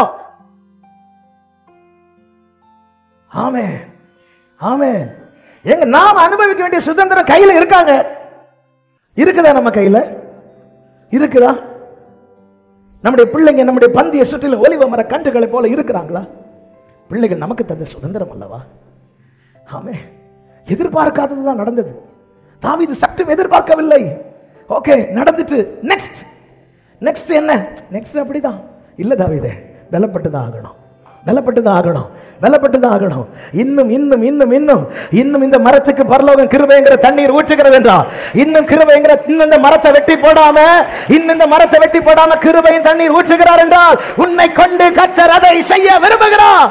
ஆமே ஆமே எங்க நாம் அனுபவிக்க வேண்டிய சுதந்திரம் கையில இருக்காங்க இருக்குதா நம்ம கையில இருக்குதா நம்முடைய பிள்ளைங்க நம்முடைய பந்திய சுற்றிலும் ஒலிவ மர கன்றுகளை போல இருக்கிறாங்களா பிள்ளைகள் நமக்கு தந்த சுதந்திரம் அல்லவா ஆமே எதிர்பார்க்காததுதான் நடந்தது தாவீது சற்றும் எதிர்பார்க்கவில்லை ஓகே நடந்துட்டு நெக்ஸ்ட் நெக்ஸ்ட் என்ன நெக்ஸ்ட் அப்படிதான் இல்ல தாவீதே பலப்பட்டு தான் ஆகணும் பலப்பட்டு தான் ஆகணும் பலப்பட்டு தான் ஆகணும் இன்னும் இன்னும் இன்னும் இன்னும் இன்னும் இந்த மரத்துக்கு பரலோகம் கிருபைங்கிற தண்ணீர் ஊற்றுகிறது என்றா இன்னும் கிருபைங்கிற இன்னும் இந்த மரத்தை வெட்டி போடாம இன்னும் இந்த மரத்தை வெட்டி போடாம கிருபையின் தண்ணீர் ஊற்றுகிறார் என்றால் உன்னை கொண்டு கத்தர் அதை செய்ய விரும்புகிறார்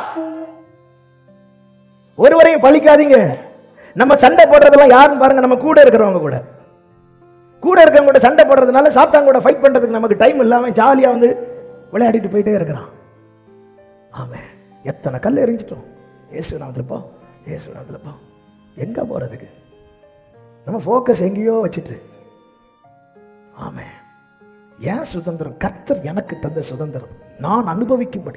ஒருவரையும் பழிக்காதீங்க நம்ம சண்டை போடுறதெல்லாம் யாருன்னு பாருங்க நம்ம கூட இருக்கிறவங்க கூட கூட இருக்கிறவங்க கூட சண்டை போடுறதுனால சாத்தாங்க கூட ஃபைட் பண்றதுக்கு நமக்கு டைம் இல்லாம ஜாலியா வந்து விளையாடிட்டு போயிட்டே இருக்கிறான் ஆமே எத்தனை கல் எரிஞ்சிட்டோம் ஏசு நாமத்தில் போ ஏசு நாமத்தில் போ எங்க போறதுக்கு நம்ம ஃபோக்கஸ் எங்கேயோ வச்சுட்டு ஆமே ஏன் சுதந்திரம் கர்த்தர் எனக்கு தந்த சுதந்திரம் நான் அனுபவிக்கும்படி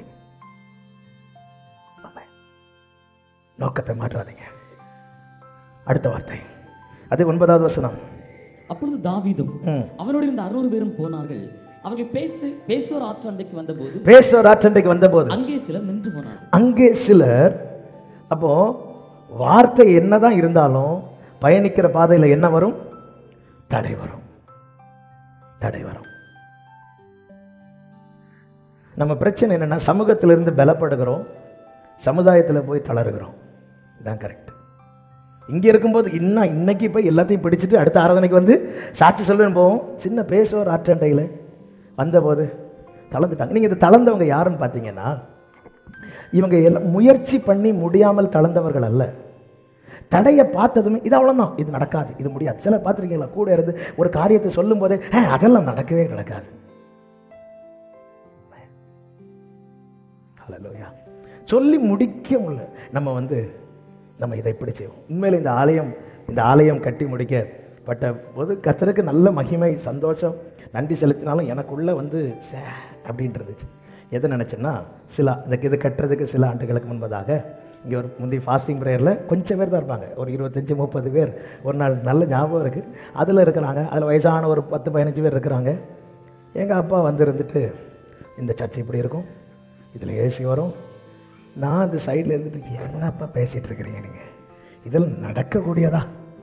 ஆமென். நோக்கத்தை மாற்றாதீங்க அடுத்த வார்த்தை அது ஒன்பதாவது வசனம் அப்பொழுது தாவீதும் ம். அவனோடு இருந்த அறுநூறு பேரும் போனார்கள் அவர்கள் பேச பேசுவோர் ஆற்றண்டைக்கு வந்தபோது பேசுவோர் ஆற்றண்டைக்கு வந்தபோது அங்கே சிலர் நின்று போனார் அங்கே சிலர் அப்போ வார்த்தை என்னதான் இருந்தாலும் பயணிக்கிற பாதையில் என்ன வரும் தடை வரும் தடை வரும் நம்ம பிரச்சனை என்னென்னா சமூகத்திலிருந்து பலப்படுகிறோம் சமுதாயத்தில் போய் தளருகிறோம் இதான் கரெக்ட் இங்கே இருக்கும்போது இன்னும் இன்னைக்கு போய் எல்லாத்தையும் பிடிச்சிட்டு அடுத்த ஆராதனைக்கு வந்து சாட்சி சொல்லுவேன் போவோம் சின்ன பேசுவார் ஆற்றண்டையில் வந்தபோது தளர்ந்துட்டாங்க நீங்கள் இது தளர்ந்தவங்க யாருன்னு பார்த்தீங்கன்னா இவங்க எல்லாம் முயற்சி பண்ணி முடியாமல் தளர்ந்தவர்கள் அல்ல தடையை பார்த்ததுமே இது அவ்வளோதான் இது நடக்காது இது முடியாது சில பார்த்துருக்கீங்களா கூட இருந்து ஒரு காரியத்தை சொல்லும் போதே "ஆ, அதெல்லாம் நடக்கவே நடக்காது ஹalleluya சொல்லி முடிக்க முடியல நம்ம வந்து நம்ம இதை இப்படி செய்வோம் உண்மையில் இந்த ஆலயம் இந்த ஆலயம் கட்டி முடிக்கப்பட்ட போது கர்த்தருக்கு நல்ல மகிமை சந்தோஷம் நன்றி செலுத்தினாலும் எனக்குள்ள வந்து சே அப்படின்ட்டு இருந்துச்சு எதை நினச்சேன்னா சில இந்த இது கட்டுறதுக்கு சில ஆண்டுகளுக்கு முன்பதாக இங்கே ஒரு முந்தைய ஃபாஸ்டிங் ப்ரேயரில் கொஞ்சம் பேர் தான் இருப்பாங்க ஒரு இருபத்தஞ்சி முப்பது பேர் ஒரு நாள் நல்ல ஞாபகம் இருக்குது அதில் இருக்கிறாங்க அதில் வயசான ஒரு பத்து பதினஞ்சு பேர் இருக்கிறாங்க எங்கள் அப்பா வந்து இருந்துட்டு இந்த சர்ச் இப்படி இருக்கும் இதில் ஏசி வரும் நான் அந்த சைடில் இருந்துட்டு என்னப்பா பேசிகிட்டு இருக்கிறீங்க நீங்கள் இதில் நடக்கக்கூடியதா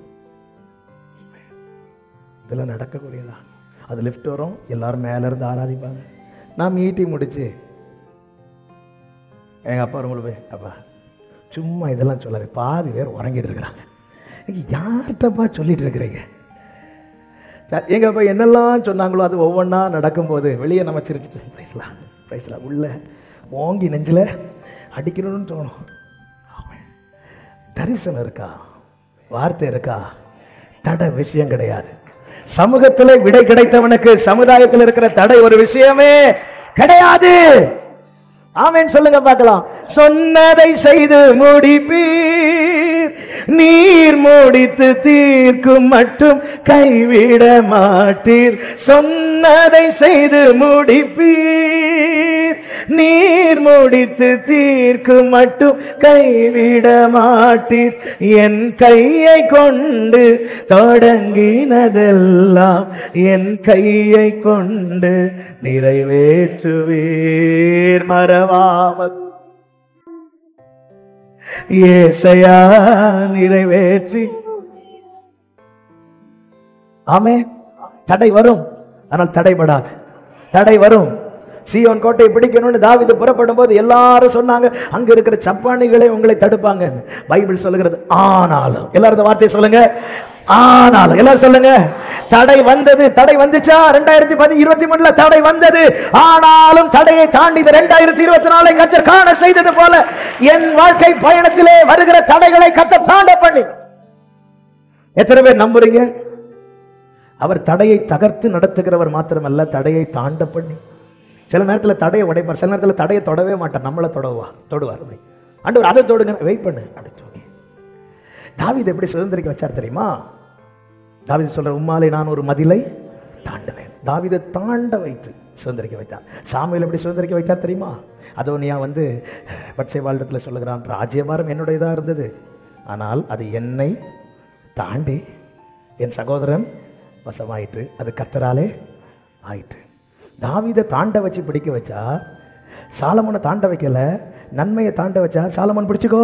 இதில் நடக்கக்கூடியதா அது லிஃப்ட் வரும் எல்லாரும் மேலே இருந்து ஆராதிப்பாங்க நான் மீட்டிங் முடிச்சு எங்கள் அப்பா ரூமில் போய் அப்பா சும்மா இதெல்லாம் சொல்லாது பாதி பேர் உறங்கிட்டு இருக்கிறாங்க நீங்க யார்கிட்டப்பா சொல்லிட்டு இருக்கிறீங்க த- எங்க அப்பா என்னெல்லாம் சொன்னாங்களோ அது ஒவ்வொன்றா நடக்கும்போது வெளியே நம்ம சிரிச்சிட்டு பேசலாம் பேசலாம் உள்ள ஓங்கி நெஞ்சில் அடிக்கணும்னு தோணும் ஆமென். தரிசனம் இருக்கா வார்த்தை இருக்கா தடை விஷயம் கிடையாது சமூகத்தில் விடை கிடைத்தவனுக்கு சமுதாயத்தில் இருக்கிற தடை ஒரு விஷயமே கிடையாது ஆமென் சொல்லுங்க பார்க்கலாம் சொன்னதை செய்து முடிப்பீர் நீர் முடித்து தீர்க்கும் மட்டும் கைவிட மாட்டீர் சொன்னதை செய்து முடிப்பீர் நீர் முடித்து தீர்க்கும் மட்டும் கைவிட மாட்டீர் என் கையை கொண்டு தொடங்கினதெல்லாம் என் கையை கொண்டு நிறைவேற்றுவீர் மறவாமல் ஏசையா நிறைவேற்றி ஆமே தடை வரும் ஆனால் தடைபடாது தடை வரும் சீயோன் கோட்டையை பிடிக்கணும்னு தாவீது புறப்படும் போது எல்லாரும் சொன்னாங்க அங்க இருக்கிற சப்பானிகளே உங்களை தடுப்பாங்க பைபிள் சொல்லுகிறது ஆனாலும் எல்லாரும் இந்த வார்த்தையை சொல்லுங்க ஆனாலும் எல்லாரும் சொல்லுங்க தடை வந்தது தடை வந்துச்சா ரெண்டாயிரத்தி பதி இருபத்தி மூணுல தடை வந்தது ஆனாலும் தடையை தாண்டி இந்த ரெண்டாயிரத்தி இருபத்தி நாலை கத்தர் காண செய்தது போல என் வாழ்க்கை பயணத்திலே வருகிற தடைகளை கத்தர் தாண்ட பண்ணி எத்தனை பேர் நம்புறீங்க அவர் தடையை தகர்த்து நடத்துகிறவர் மாத்திரமல்ல தடையை தாண்ட பண்ணி சில நேரத்தில் தடையை உடைப்பார் சில நேரத்தில் தடையை தொடவே மாட்டார் நம்மளை தொடவா தொடுவார் அப்படி ஆண்டவர் அதை தொடுங்க வெயிட் பண்ணு அப்படி தூக்கி தாவீது எப்படி சுதந்திரிக்க வச்சார் தெரியுமா தாவீது சொல்ற உம்மாலே நான் ஒரு மதிலை தாண்டுவேன் தாவீதை தாண்ட வைத்து சுதந்திரிக்க வைத்தார் சாமியில் எப்படி சுதந்திரிக்க வைத்தார் தெரியுமா அதோனியா வந்து பட்சை வாழ்டத்தில் சொல்லுகிறான் ராஜ்யபாரம் என்னுடையதாக இருந்தது ஆனால் அது என்னை தாண்டி என் சகோதரன் வசமாயிற்று அது கர்த்தராலே ஆயிற்று தாவீதை தாண்ட வச்சு பிடிக்க வச்சா சாலமோனை தாண்ட வைக்கல நன்மையை தாண்ட வச்சா சாலமோன் பிடிச்சுக்கோ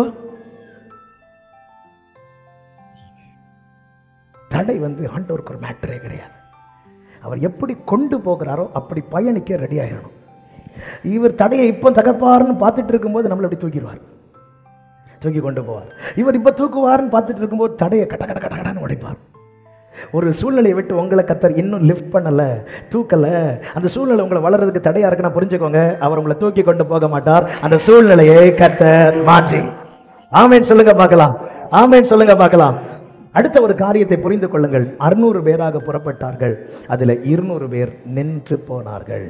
தடை வந்து ஆண்டவருக்கு ஒரு மேட்டரே கிடையாது அவர் எப்படி கொண்டு போகிறாரோ அப்படி பயணிக்க ரெடி ஆயிடணும் இவர் தடையை இப்போ தகர்ப்பாருன்னு பார்த்துட்டு இருக்கும்போது நம்மளை அப்படி தூக்கிடுவார் தூக்கி கொண்டு போவார் இவர் இப்போ தூக்குவாருன்னு பார்த்துட்டு இருக்கும்போது தடையை கட்ட கட்ட கட்ட கடன்னு உடைப்பார் ஒரு சூழ்நிலையை விட்டு உங்களை கத்தர் இன்னும் லிஃப்ட் பண்ணல தூக்கல அந்த சூழ்நிலை உங்களை வளர்றதுக்கு தடையா இருக்குன்னா புரிஞ்சுக்கோங்க அவர் உங்களை தூக்கி கொண்டு போக மாட்டார் அந்த சூழ்நிலையை கத்தர் மாற்றி ஆமேன் சொல்லுங்க பார்க்கலாம் ஆமேன் சொல்லுங்க பார்க்கலாம் அடுத்த ஒரு காரியத்தை புரிந்து கொள்ளுங்கள் அறுநூறு பேராக புறப்பட்டார்கள் அதுல இருநூறு பேர் நின்று போனார்கள்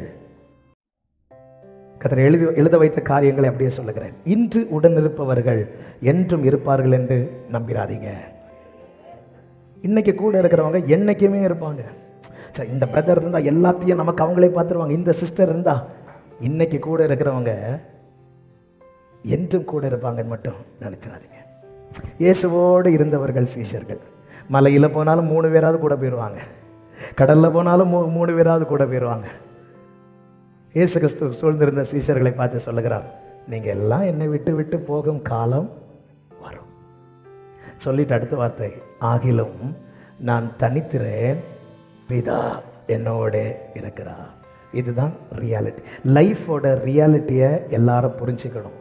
கத்தர் எழுதி எழுத வைத்த காரியங்களை அப்படியே சொல்லுகிறேன் இன்று உடன் இருப்பவர்கள் என்றும் இருப்பார்கள் என்று நம்பிராதீங்க இன்னைக்கு கூட இருக்கிறவங்க என்னைக்குமே இருப்பாங்க சரி இந்த பிரதர் இருந்தால் எல்லாத்தையும் நமக்கு அவங்களே பார்த்துருவாங்க இந்த சிஸ்டர் இருந்தா இன்னைக்கு கூட இருக்கிறவங்க என்றும் கூட இருப்பாங்கன்னு மட்டும் நினைச்சிடாதீங்க இயேசுவோடு இருந்தவர்கள் சீஷர்கள் மலையில் போனாலும் மூணு பேராவது கூட போயிடுவாங்க கடலில் போனாலும் மூ மூணு பேராவது கூட போயிடுவாங்க இயேசு கிறிஸ்து சூழ்ந்திருந்த சீஷர்களை பார்த்து சொல்லுகிறார் நீங்கள் எல்லாம் என்னை விட்டு விட்டு போகும் காலம் வரும் சொல்லிட்டு அடுத்த வார்த்தை ஆகிலும் நான் தனித்திறேன் பிதா என்னோட இருக்கிறார் இதுதான் ரியாலிட்டி லைஃபோட ரியாலிட்டியை எல்லாரும் புரிஞ்சுக்கணும்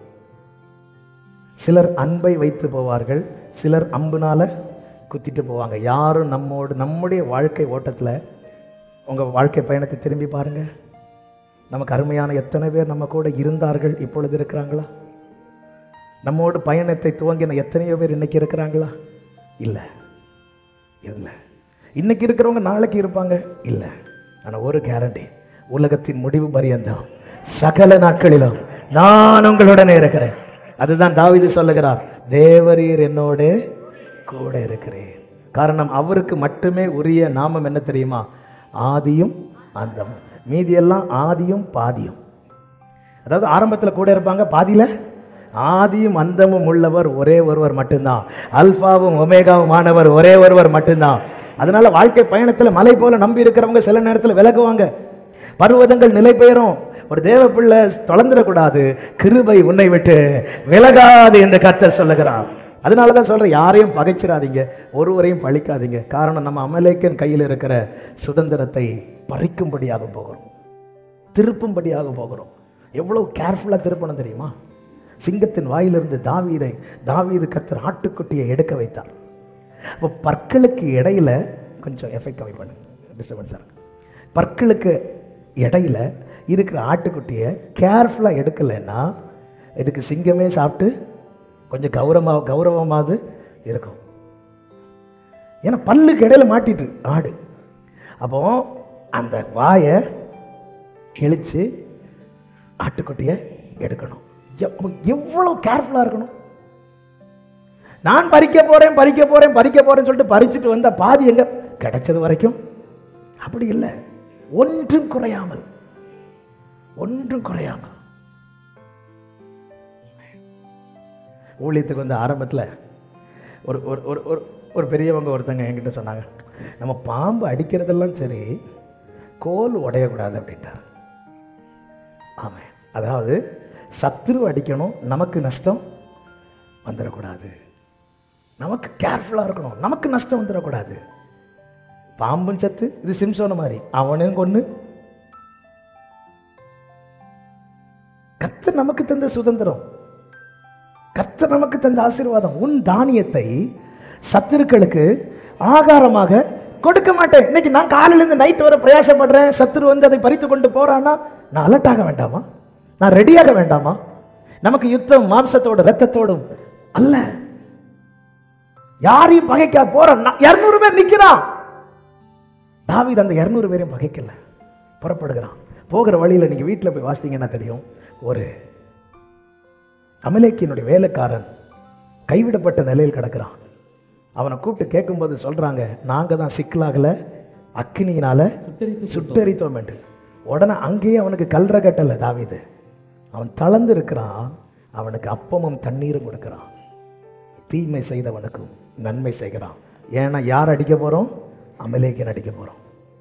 சிலர் அன்பை வைத்து போவார்கள் சிலர் அம்புனால குத்திட்டு போவாங்க யாரும் நம்மோடு நம்முடைய வாழ்க்கை ஓட்டத்தில் உங்கள் வாழ்க்கை பயணத்தை திரும்பி பாருங்க நமக்கு அருமையான எத்தனை பேர் நம்ம கூட இருந்தார்கள் இப்பொழுது இருக்கிறாங்களா நம்மோடு பயணத்தை துவங்கின எத்தனையோ பேர் இன்னைக்கு இருக்கிறாங்களா இல்லை இல்லை இன்னைக்கு இருக்கிறவங்க நாளைக்கு இருப்பாங்க இல்லை ஆனால் ஒரு கேரண்டி உலகத்தின் முடிவு பரியந்தம் சகல நாட்களிலும் நான் உங்களுடனே இருக்கிறேன் அதுதான் தாவீது சொல்லுகிறார் தேவரீர் என்னோடு கூட இருக்கிறேன் காரணம் அவருக்கு மட்டுமே உரிய நாமம் என்ன தெரியுமா ஆதியும் அந்தம் மீதியெல்லாம் ஆதியும் பாதியும் அதாவது ஆரம்பத்தில் கூட இருப்பாங்க பாதியில ஆதியும் அந்தமும் உள்ளவர் ஒரே ஒருவர் மட்டும்தான் அல்பாவும் ஒமேகாவும் ஆனவர் ஒரே ஒருவர் மட்டும்தான் அதனால வாழ்க்கை பயணத்தில் மலை போல நம்பி இருக்கிறவங்க சில நேரத்தில் விலகுவாங்க பர்வதங்கள் நிலை பெயரும் ஒரு தேவ பிள்ளை தொலைந்துடக்கூடாது கிருபை உன்னை விட்டு விலகாது என்று கர்த்தர் சொல்லுகிறார் அதனால தான் சொல்றேன் யாரையும் பகைச்சிடாதீங்க ஒருவரையும் பழிக்காதீங்க காரணம் நம்ம அமலேக்கன் கையில் இருக்கிற சுதந்திரத்தை பறிக்கும்படியாக போகிறோம் திருப்பும்படியாக போகிறோம் எவ்வளவு கேர்ஃபுல்லாக திருப்பணும் தெரியுமா சிங்கத்தின் வாயிலிருந்து தாவீதை தாவீது கர்த்தர் ஆட்டுக்குட்டியை எடுக்க வைத்தார் அப்போ பற்களுக்கு இடையில கொஞ்சம் எஃபெக்ட் கம்மி பண்ணு டிஸ்டர்பன்ஸாக இருக்கு பற்களுக்கு இடையில இருக்கிற ஆட்டுக்குட்டியை கேர்ஃபுல்லாக எடுக்கலைன்னா இதுக்கு சிங்கமே சாப்பிட்டு கொஞ்சம் கௌரவமாக கௌரவமாவது இருக்கும் ஏன்னா பல்லுக்கு இடையில மாட்டிட்டு ஆடு அப்போ அந்த வாயை கிழிச்சு ஆட்டுக்குட்டியை எடுக்கணும் எவ்வ- எவ்வளவு கேர்ஃபுல்லாக இருக்கணும் நான் பறிக்க போறேன் பறிக்க போறேன் பறிக்க போறேன்னு சொல்லிட்டு பறிச்சுட்டு வந்த பாதி எங்க கிடைச்சது வரைக்கும் அப்படி இல்லை ஒன்றும் குறையாமல் ஒன்றும் குறையாமல் ஊழியத்துக்கு வந்து ஆரம்பத்தில் ஒரு ஒரு ஒரு ஒரு ஒரு பெரியவங்க ஒருத்தங்க என்கிட்ட சொன்னாங்க நம்ம பாம்பு அடிக்கிறதெல்லாம் சரி கோல் உடையக்கூடாது அப்படின்ட்டார் ஆமாம் அதாவது சத்துரு அடிக்கணும் நமக்கு நஷ்டம் வந்துடக்கூடாது நமக்கு கேர்ஃபுல்லாக இருக்கணும் நமக்கு நஷ்டம் வந்துடக்கூடாது பாம்பும் சத்து இது சிம்சோன மாதிரி அவனையும் கொன்று கர்த்தர் நமக்கு தந்த சுதந்திரம் கர்த்தர் நமக்கு தந்த ஆசீர்வாதம் உன் தானியத்தை சத்துருக்களுக்கு ஆகாரமாக கொடுக்க மாட்டேன் இன்னைக்கு நான் காலையில இருந்து நைட் வரை பிரயாசப்படுறேன் சத்துரு வந்து அதை பறித்து கொண்டு போறான்னா நான் அலர்ட் ஆக வேண்டாமா நான் ரெடியாக வேண்டாமா நமக்கு யுத்தம் மாம்சத்தோடு ரத்தத்தோடும் அல்ல யாரையும் பகைக்க போறான் இருநூறு பேர் நிக்கிறான் தாவீது அந்த இருநூறு பேரையும் பகைக்கல புறப்படுகிறான் போகிற வழியில நீங்க வீட்டில் போய் வாசித்தீங்கன்னா தெரியும் ஒரு அமலேக்கியனுடைய வேலைக்காரன் கைவிடப்பட்ட நிலையில் கிடக்கிறான் அவனை கூப்பிட்டு கேட்கும்போது சொல்றாங்க நாங்க தான் சிக்கலாகல அக்கினியினால சுட்டெரித்து சுட்டெரித்தோம் என்று உடனே அங்கேயே அவனுக்கு கல்ற கட்டல தாவீது அவன் தளர்ந்து இருக்கிறான் அவனுக்கு அப்பமும் தண்ணீரும் கொடுக்கிறான் தீமை செய்தவனுக்கும் நன்மை செய்கிறான் ஏன்னா யார் அடிக்க போறோம் அமலேக்கியன் அடிக்க போறோம்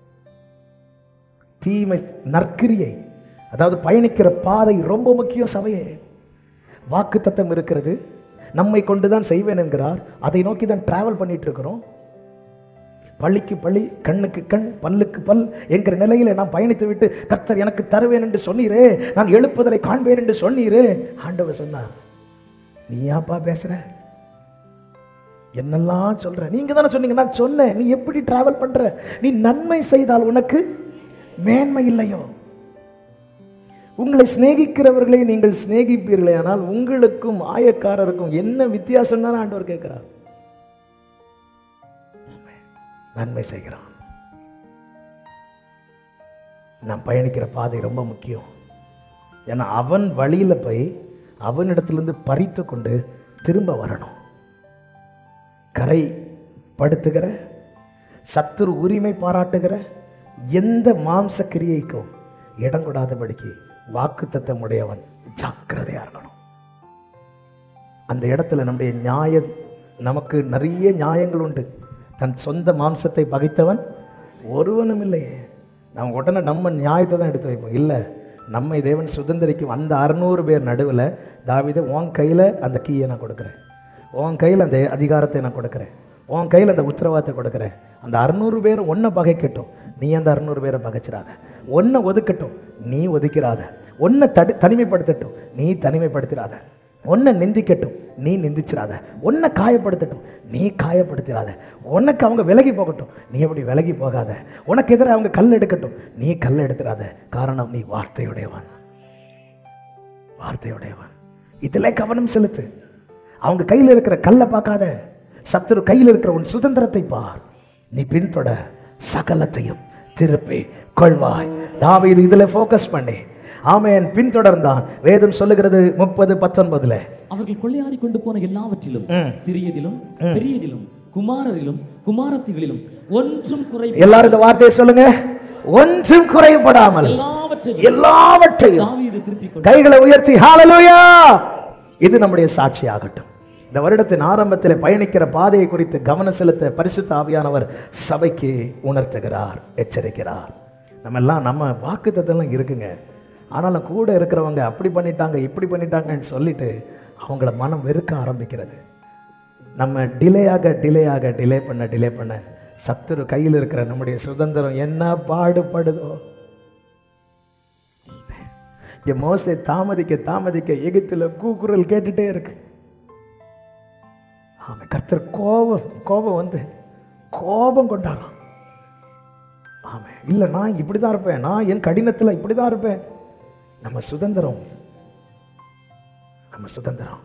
தீமை நற்கிரியை அதாவது பயணிக்கிற பாதை ரொம்ப முக்கியம் சபையே வாக்குத்தத்தம் இருக்கிறது நம்மை கொண்டுதான் செய்வேன் என்கிறார் அதை நோக்கி தான் டிராவல் பண்ணிட்டு இருக்கிறோம் பள்ளிக்கு பள்ளி கண்ணுக்கு கண் பல்லுக்கு பல் என்கிற நிலையில நான் பயணித்து விட்டு கர்த்தர் எனக்கு தருவேன் என்று சொன்னீரே நான் எழுப்புதலை காண்பேன் என்று சொன்னீரே ஆண்டவர் சொன்னார் நீ யாப்பா பேசுற என்னெல்லாம் சொல்ற நீங்க தானே சொன்னீங்க நான் சொன்னேன் நீ எப்படி டிராவல் பண்ற நீ நன்மை செய்தால் உனக்கு மேன்மை இல்லையோ உங்களை சிநேகிக்கிறவர்களை நீங்கள் சிநேகிப்பீர்களே ஆனால் உங்களுக்கும் ஆயக்காரருக்கும் என்ன வித்தியாசம் தான் ஆண்டவர் கேட்கிறார் நன்மை செய்கிறான் நாம் பயணிக்கிற பாதை ரொம்ப முக்கியம் ஏன்னா அவன் வழியில போய் அவனிடத்திலிருந்து பறித்து கொண்டு திரும்ப வரணும் கரை படுத்துகிற சத்துரு உரிமை பாராட்டுகிற எந்த மாம்ச கிரியைக்கும் இடம் கொடாதபடிக்கு வாக்குத்தத்தம் உடையவன் ஜாக்கிரதையா இருக்கணும் அந்த இடத்துல நம்முடைய நியாய நமக்கு நிறைய நியாயங்கள் உண்டு தன் சொந்த மாம்சத்தை பகைத்தவன் ஒருவனும் இல்லையே நம்ம உடனே நம்ம நியாயத்தை தான் எடுத்து வைப்போம் இல்லை நம்மை தேவன் சுதந்திரிக்கும் அந்த அறுநூறு பேர் நடுவில் தாவீது உன் கையில் அந்த கீயை நான் கொடுக்குறேன் உன் கையில் அந்த அதிகாரத்தை நான் கொடுக்குறேன் உன் கையில் அந்த உத்தரவாதத்தை கொடுக்குறேன் அந்த அறுநூறு பேர் ஒன்றை பகைக்கட்டும் நீ அந்த அறுநூறு பேரை பகைச்சிடாத ஒன்றை ஒதுக்கட்டும் நீ ஒதுக்கிறாத ஒன்றை தடு தனிமைப்படுத்தட்டும் நீ தனிமைப்படுத்திடாத ஒன்றை நிந்திக்கட்டும் நீ நிந்திச்சிடாத ஒன்றை காயப்படுத்தட்டும் நீ காயப்படுத்திடாத உனக்கு அவங்க விலகி போகட்டும் நீ அப்படி விலகி போகாத உனக்கு எதிராக அவங்க கல் எடுக்கட்டும் நீ கல் எடுத்துடாத காரணம் நீ வார்த்தையுடையவன் வார்த்தையுடையவன் இதில் கவனம் செலுத்து அவங்க கையில் இருக்கிற கல்லை பார்க்காத சத்துரு கையில் இருக்கிற உன் சுதந்திரத்தை பார் நீ பின்தொட சகலத்தையும் திருப்பி கொள்வாய் தாவீது இதுல ஃபோக்கஸ் பண்ணி ஆமென் பின்தொடர்ந்தான் வேதம் சொல்லுகிறது முப்பது பத்தொன்பதுல அவர்கள் கொள்ளையாடி கொண்டு போன எல்லாவற்றிலும் ம். சிறியதிலும் பெரியதிலும் குமாரரிலும் குமாரத்திகளிலும் ஒன்றும் குறை எல்லாரும் இந்த வார்த்தையை சொல்லுங்க ஒன்றும் குறைபடாமல் எல்லாவற்றையும் எல்லாவற்றையும் தாவீது திருப்பிக் கொண்டு கைகளை உயர்த்தி ஹalleluya இது நம்முடைய சாட்சியாகட்டும் இந்த வருடத்தின் ஆரம்பத்தில் பயணிக்கிற பாதையை குறித்து கவனம் செலுத்த பரிசுத்த ஆவியானவர் சபைக்கு உணர்த்துகிறார் எச்சரிக்கிறார் நம்ம எல்லாம் நம்ம வாக்குத்தத்தெல்லாம் இருக்குங்க ஆனாலும் கூட இருக்கிறவங்க அப்படி பண்ணிட்டாங்க இப்படி பண்ணிட்டாங்கன்னு சொல்லிட்டு அவங்கள மனம் வெறுக்க ஆரம்பிக்கிறது நம்ம டிலே ஆக டிலே ஆக டிலே பண்ண டிலே பண்ண சத்துரு கையில் இருக்கிற நம்முடைய சுதந்திரம் என்ன பாடுபடுதோ இங்க மோசே தாமதிக்க தாமதிக்க எகிப்துல கூக்குரல் கேட்டுட்டே இருக்கு ஆமா கர்த்தர் கோபம் கோபம் வந்து கோபம் கொண்டாராம் ஆமா இல்ல நான் இப்படிதான் இருப்பேன் நான் என் கடினத்துல இப்படிதான் இருப்பேன் நம்ம சுதந்திரம் நம்ம சுதந்திரம்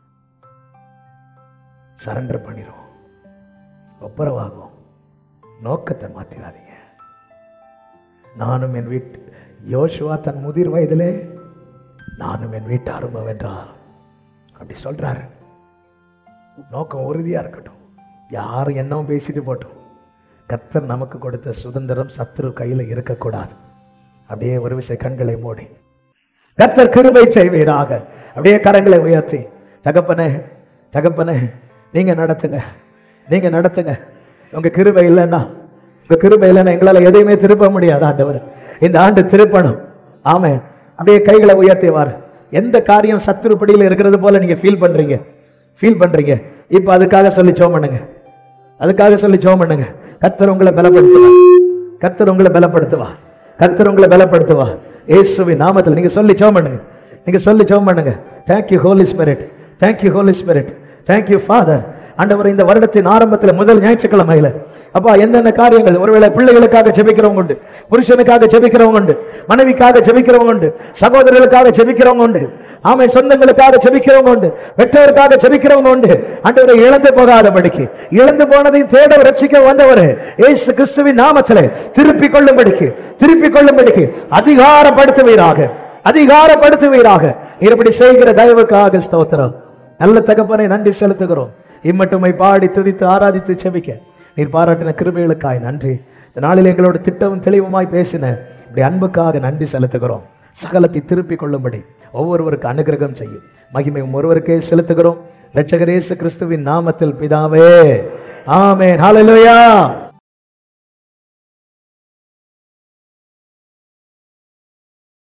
சரண்டர் பண்ணிரும் ஒப்புரவாகும் நோக்கத்தை மாத்திராதீங்க நானும் என் வீட்டு யோசுவா தன் முதிர் வயதிலே நானும் என் வீட்டாரும் வென்றார் அப்படி சொல்றாரு நோக்கம் உறுதியா இருக்கட்டும் யாரும் என்னவும் பேசிட்டு போட்டோம் கர்த்தர் நமக்கு கொடுத்த சுதந்திரம் சத்துரு கையில் இருக்கக்கூடாது அப்படியே ஒரு விஷயம் கண்களை மூடி கர்த்தர் கிருபை செய்வீராக அப்படியே கரங்களை உயர்த்தி தகப்பனே தகப்பனே நீங்க நடத்துங்க நீங்க நடத்துங்க உங்க கிருபை இல்லைன்னா உங்க கிருபை இல்லைன்னா எங்களால எதையுமே திருப்ப முடியாது ஆண்டவர் இந்த ஆண்டு திருப்பணும் ஆமே அப்படியே கைகளை உயர்த்திவார் எந்த காரியம் சத்துரு பிடியில் இருக்கிறது போல நீங்க ஃபீல் பண்றீங்க ஃபீல் பண்றீங்க இப்போ அதுக்காக சொல்லி சோம் பண்ணுங்க அதுக்காக சொல்லி ஜெபம் பண்ணுங்க கர்த்தர் உங்களை பலப்படுத்துவா கர்த்தர் உங்களை பலப்படுத்துவா கர்த்தர் உங்களை பலப்படுத்துவா இயேசுவின் நாமத்தில் நீங்க சொல்லி ஜெபம் பண்ணுங்க நீங்க சொல்லி ஜெபம் பண்ணுங்க thank you holy spirit thank you holy spirit thank you father ஆண்டவர் இந்த வருடத்தின் ஆரம்பத்தில் முதல் ஞாயிற்றுக்கிழமையில அப்பா என்னென்ன காரியங்கள் ஒருவேளை பிள்ளைகளுக்காக ஜெபிக்கிறவங்க உண்டு புருஷனுக்காக ஜெபிக்கிறவங்க உண்டு மனைவிக்காக ஜெபிக்கிறவங்க உண்டு சகோதரர்களுக்காக ஜெபிக்கிறவங்க உண்டு ஆமை சொந்தங்களுக்காக ஜெபிக்கிறவங்க உண்டு பெற்றோருக்காக ஜெபிக்கிறவங்க உண்டு ஆண்டவரை இழந்து போகாதபடிக்கு இழந்து போனதையும் தேட ரட்சிக்க வந்தவர் இயேசு கிறிஸ்துவின் நாமத்திலே திருப்பிக் கொள்ளும்படிக்கு திருப்பிக் கொள்ளும்படிக்கு அதிகாரப்படுத்துவீராக அதிகாரப்படுத்துவீராக நீர் இப்படி செய்கிற தயவுக்காக ஸ்தோத்திரம் நல்ல தகப்பனை நன்றி செலுத்துகிறோம் இம்மட்டுமை பாடி துதித்து ஆராதித்து செபிக்க நீர் பாராட்டின கிருபைகளுக்காய் நன்றி இந்த நாளில் எங்களோட திட்டமும் தெளிவுமாய் பேசின இப்படி அன்புக்காக நன்றி செலுத்துகிறோம் சகலத்தை திருப்பிக் கொள்ளும்படி ஒவ்வொருவருக்கு அனுகிரகம் செய்யும் மகிமை ஒருவருக்கே செலுத்துகிறோம் இரட்சகர் இயேசு கிறிஸ்துவின் நாமத்தில் பிதாவே ஆமென் ஹalleluya